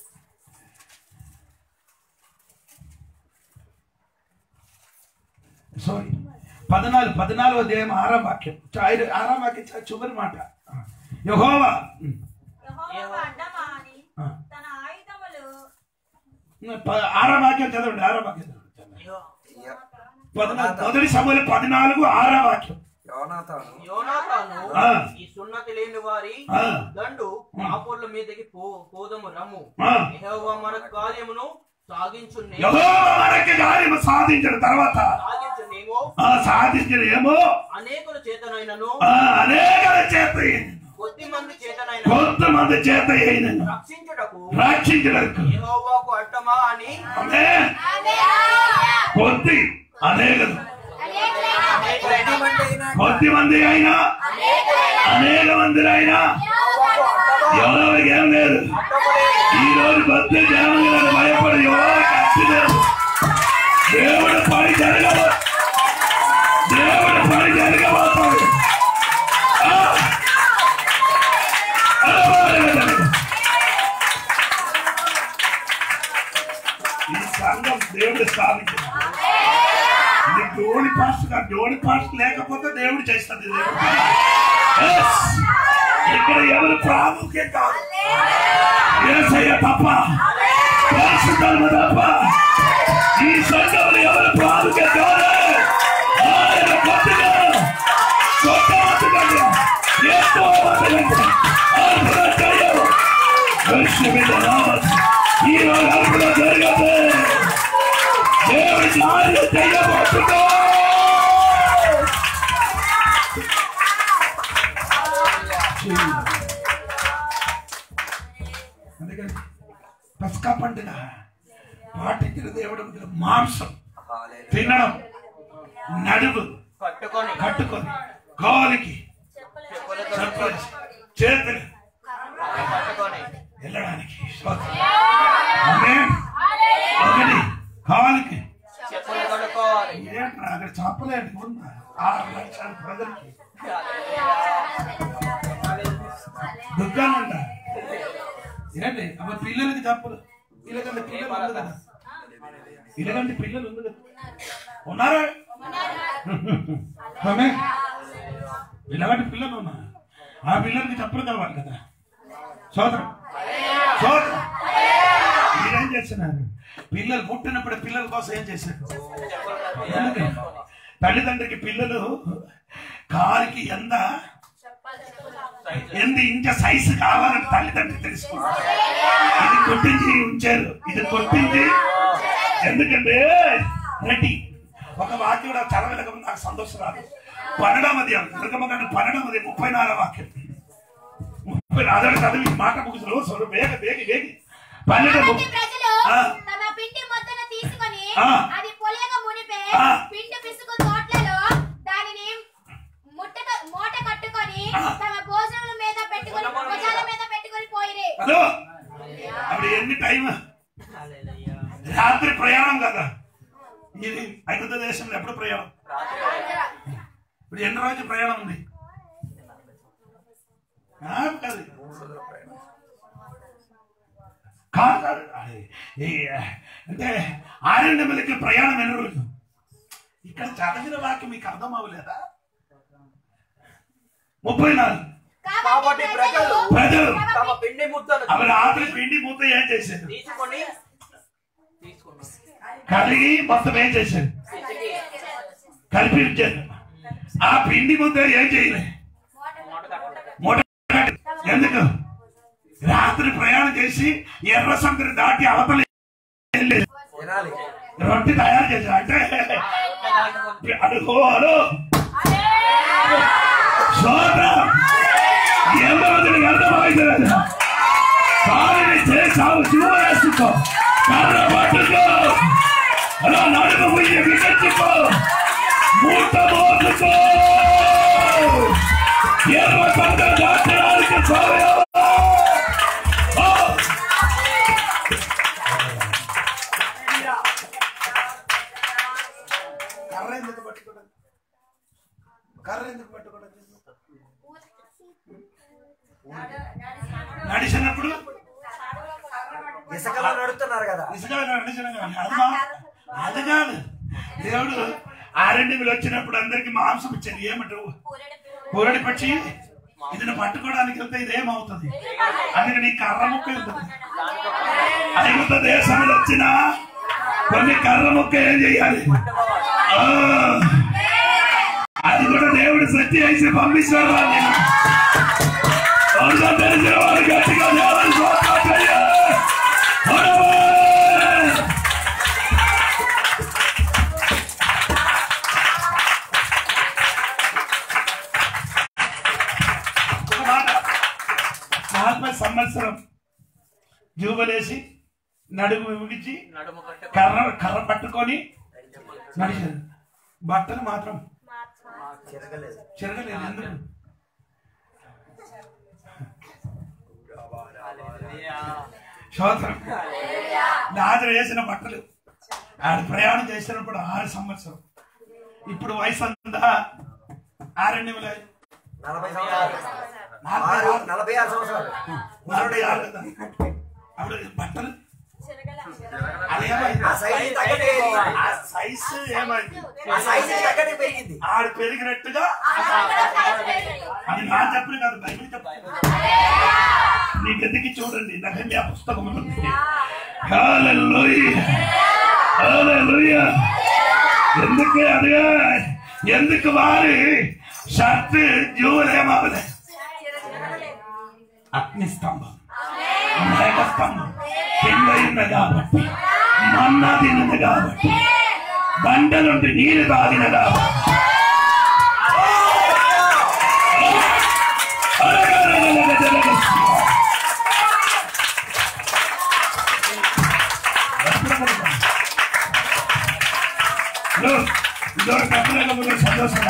సారీ పద్నాలుగు పద్నాలుగు అధ్యాయం ఆరాం వాక్యం చ- ఐదు- ఆరాం వాక్యం చ- చివరి మాట యహోవా యెహోవా అడ్డమా అని ఆ. తన ఆయుధములు ప- ఆరాం వాక్యం చదవండి ఆరాం వాక్యం చదవండి పద్నాలుగు మొదటి సమయంలో పద్నాలుగు ఆరాం వాక్యం యోనాతాను యోనాతాను ఆ. ఈ సున్నతి లేని వారి ఆ. దండు కాపుర్ల మీదకి పో పోదము రమ్ము ఆ. యెహోవా మన కార్యమును సాగించునే యహోవా మనకి కార్యము సాధించిన తర్వాత సాగించునేమో ఆ సాధించిన ఏమో అనేకుల చేతనైనను ఆ, అనేక చేత కొద్ది మంది చేతనైన కొంతమంది చేత అయినను రక్షించుటకు రక్షించడానికి యెహోవాకు అడ్డమా అని ఆమె కొద్ది అనేకలు కొద్ది మంది అయినా కొద్ది మంది అయినా అనేక మంది అయినా ఎవరికి ఏం లేదు ఈ రోజు కొద్ది జనం భయపడి ఎవరికి అచ్చలేదు దేవుడు పని జరగవ దేవుడు పని జరగబోతుంది ఆ! అలవాటు. ఈ సంఘం దేవుడు స్థాపించాడు ఇది జోడి పాస్ట్ కాదు జోడి పాస్ట్ లేకపోతే దేవుడు చేస్తుంది దేవుడు. Yes. ఇక్కడ ఎవరు ప్రాముఖ్యం కాదు ఏసయ్య తప్ప పరిశుద్ధులు తప్ప ఈ సంఘంలో ఎవరు ప్రాముఖ్యం కాదు ఆయన కొద్దిగా కొట్టవద్దుగా ఎంతో వద్దుగా అద్భుతం చేయవు యేసు మీద నామం ఈ రోజు అద్భుతం జరగదు దేవుడి కార్యం చేయబోతున్నా అందుకని పస్కా పండుగ పాటించిన దేవుడు మాంసం హల్లెలూయా. తినడం నడుము కట్టుకొని కట్టుకొని కాలికి చెప్పులతో చెప్పులు, చేతులు కట్టుకొని వెళ్ళడానికి స్తోత్రం. ఆమేన్. ఒకటి కాలికి చెప్పులు కడుక్కోవాలి ఏంట్రా అక్కడ చెప్పలేదు ఉందా ఆరు లక్షల ప్రజలకి దుఃఖాన్ని అంట ఏంటి అమ్మ పిల్లలకి తప్పదు ఇలాగంటే పిల్లలు ఉంది కదా ఇలాగంటే పిల్లలు ఉంది కదా ఉన్నారా ఆమె ఇలాంటి పిల్లలు ఉన్నా ఆ పిల్లలకి చెప్పలు కావాలి కదా సోదరం సోదరం మీరేం చేస్తున్నారు పిల్లలు పుట్టినప్పుడు పిల్లల కోసం ఏం చేశారు ఎందుకు? తల్లిదండ్రికి పిల్లలు కారికి ఎంత ఎంత ఇంచ సైజు కావాలని తల్లిదండ్రులు తెలుసుకున్నారు ఇది కొట్టించి ఉంచారు ఇది కొట్టించి ఎందుకంటే రెడ్డి ఒక వాక్యం కూడా చదవలేక నాకు సంతోషం రాదు పన్నెండవ అధ్యాయం నిర్గమకాండం పన్నెండవ అధ్యాయం ముప్పై నాలుగు వాక్యం ముప్పై నాలుగు చదివి మాట ముగిసిన సొర వేగ వేగి వేగి పన్నెండు కాబట్టి ముప్పై- ప్రజలు ఆ. తమ పిండి మొత్తను తీసుకొని ఆ. అది పొలయక మునిపే ఆ. పిండి పిసుకు తోటలలో దానిని ముట్టక మూట కట్టుకొని ఆ. తమ భోజనముల మీద పెట్టుకొని భుజాల మీద పెట్టుకొని పోయిరి హలో అప్పుడు ఎన్ని టైం రాత్రి ప్రయాణం కదా ఇది ఐగుప్తు దేశంలో ఎప్పుడు ప్రయాణం ఇప్పుడు ఎన్ని రోజులు ప్రయాణం ఉంది ఆ, కాదు కాదు కాదు అది, ఈ, అంటే ఆరణ్య మీదకి ప్రయాణం ఎన్ని రోజులు ఇక్కడ చదివిన వాక్యం మీకు అర్థం అవ్వలేదా ముప్పై నాలుగు కాబట్టి ప్రజలు ప్రజలు తమ పిండి ముద్దను అవి రాత్రి పిండి మూత ఏం చేశారు తీసుకొని తీసుకున్నాం కలిగి మొత్తం ఏం చేశారు కలిపి ఉంచారు ఆ పిండి ముద్ద ఏం చేయలే మూట కట్టి- ఎందుకు రాత్రి ప్రయాణం చేసి ఎర్ర సముద్రం దాటి అవతలి వెళ్ళేది. తినాలి రొట్టె తయారు చేశారు అంటే అడుగో అడు స్తోత్రం ఎంతమందిని అర్థమైంది కాలిని చేసావు శివరాశికో కర్ర పట్టుకో అలా నడుము పోయి వికట్టుకో మూట మోసుకో ఎర్ర పంట దాచడానికి సమయం ఓ! కర్ర ఎందుకు పట్టుకోవడం కర్ర ఎందుకు పట్టుకోవడం నడిచినప్పుడు ఇసుకలో నడుతున్నారు కదా నిజంగా నడిచిన అమ్మా అది కాదు దేవుడు ఆరెండు వచ్చినప్పుడు అందరికి మాంసం ఇచ్చాడు ఏమంటావు కూరడి పక్షి ఇది నువ్వు పట్టుకోవడానికి వెళ్తే ఇదేమవుతుంది అందుకే నీ కర్ర ముక్క వెళ్తుంది ఐగుప్త దేశంలో వచ్చిన కొన్ని కర్ర ముక్క ఏం చేయాలి ఆ, అది కూడా దేవుడు సత్య వేసి పంపిస్తాడు వాళ్ళని. అవునా తెలిసిన వారు గట్టిగా దేవుని స్తోత్రం చేయాలి. హల్లెలూయా. ఒక మాట నలభై సంవత్సరం జూబలేసి నడుము విమిగించి నడుము కట్టు కర్ర కర్ర పట్టుకొని నడిచారు బట్టలు మాత్రం తిరగలేదు చెరగలేదు ఎందుకు స్తోత్రం రాజు వేసిన బట్టలు ఆడ ప్రయాణం చేసినప్పుడు ఆరు సంవత్సరం ఇప్పుడు వయసు అంతా ఆరణ్యములే నలభై సంవత్సరాలు నలభై ఆరు ఆరు- నలభై ఆరు సంవత్సరాలు నలభై ఆరు కదా. అప్పుడు బట్టలు అదేమైంది ఆ సైజు తగ్గట్టే ఆ సైజు ఏమైంది ఆ సైజు తగ్గట్టే పెరిగింది ఆడు పెరిగినట్టుగా అది నా చెప్పలు కాదు బైబిల్ చెప్పు నీకు ఎదిగి చూడండి నగమ్య పుస్తకం ఉంది హల్లెలూయా. హల్లెలూయా. ఎందుకు అదిగా ఎందుకు వారి షర్ట్ జూలేమవలే అగ్ని స్తంభం మేఘ స్తంభం కింద ఉంది కాబట్టి మన్నా తిన్నది కాబట్టి బండ నుండి నీరు తాగిన కాబట్టి సంతోషం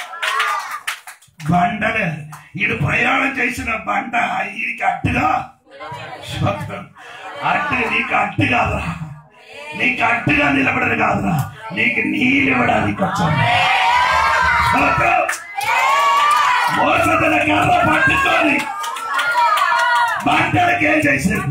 బండలే ఈడు ప్రయాణం చేసిన బండ ఈడికి అట్టుగా స్తోత్రం. అట్టు నీకు అట్టు కాదురా నీకు అట్టుగా నిలబడదు కాదురా నీకు నీళ్ళు ఇవ్వడానికి వచ్చాను స్తోత్రం. మోసతల కర్ర పట్టుకొని బండలకి ఏం చేశారు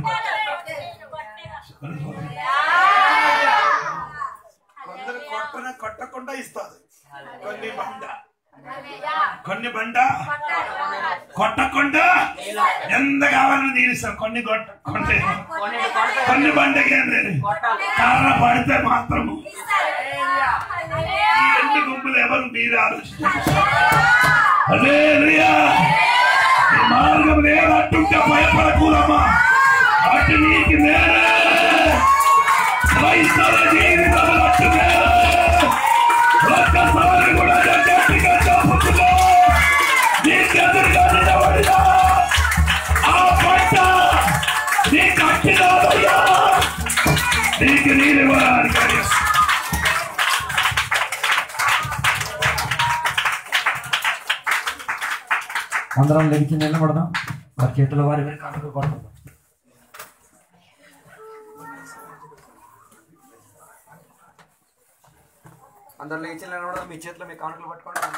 కొందరు కొట్టన కొట్టకుండా ఇస్తుంది కొన్ని బండ కొన్ని బండ కొట్టకుండా ఎంత కావాలని తీరుస్తాం కొన్ని కొట్ట కొన్ని కొన్ని బండకి ఏం లేదు కర్ర పడితే మాత్రము ఈ రెండు గుంపులు ఎవరు మీరు ఆలోచించారు హల్లెలూయా. ఈ మార్గం నేను అట్టుంటే భయపడకూడమ్మా అటు నీకు నేనే క్రైస్తవ జీవితం అట్టు నేనే నీకు నీరు ఇవ్వాలి అందరం లేచి నిలబడదాం వారి చేతుల వారి వారి కాళ్ళు పడదాం అందరు లేచి నిలబడదాం మీ చేతిలో మీ కానుకలు పట్టుకోండి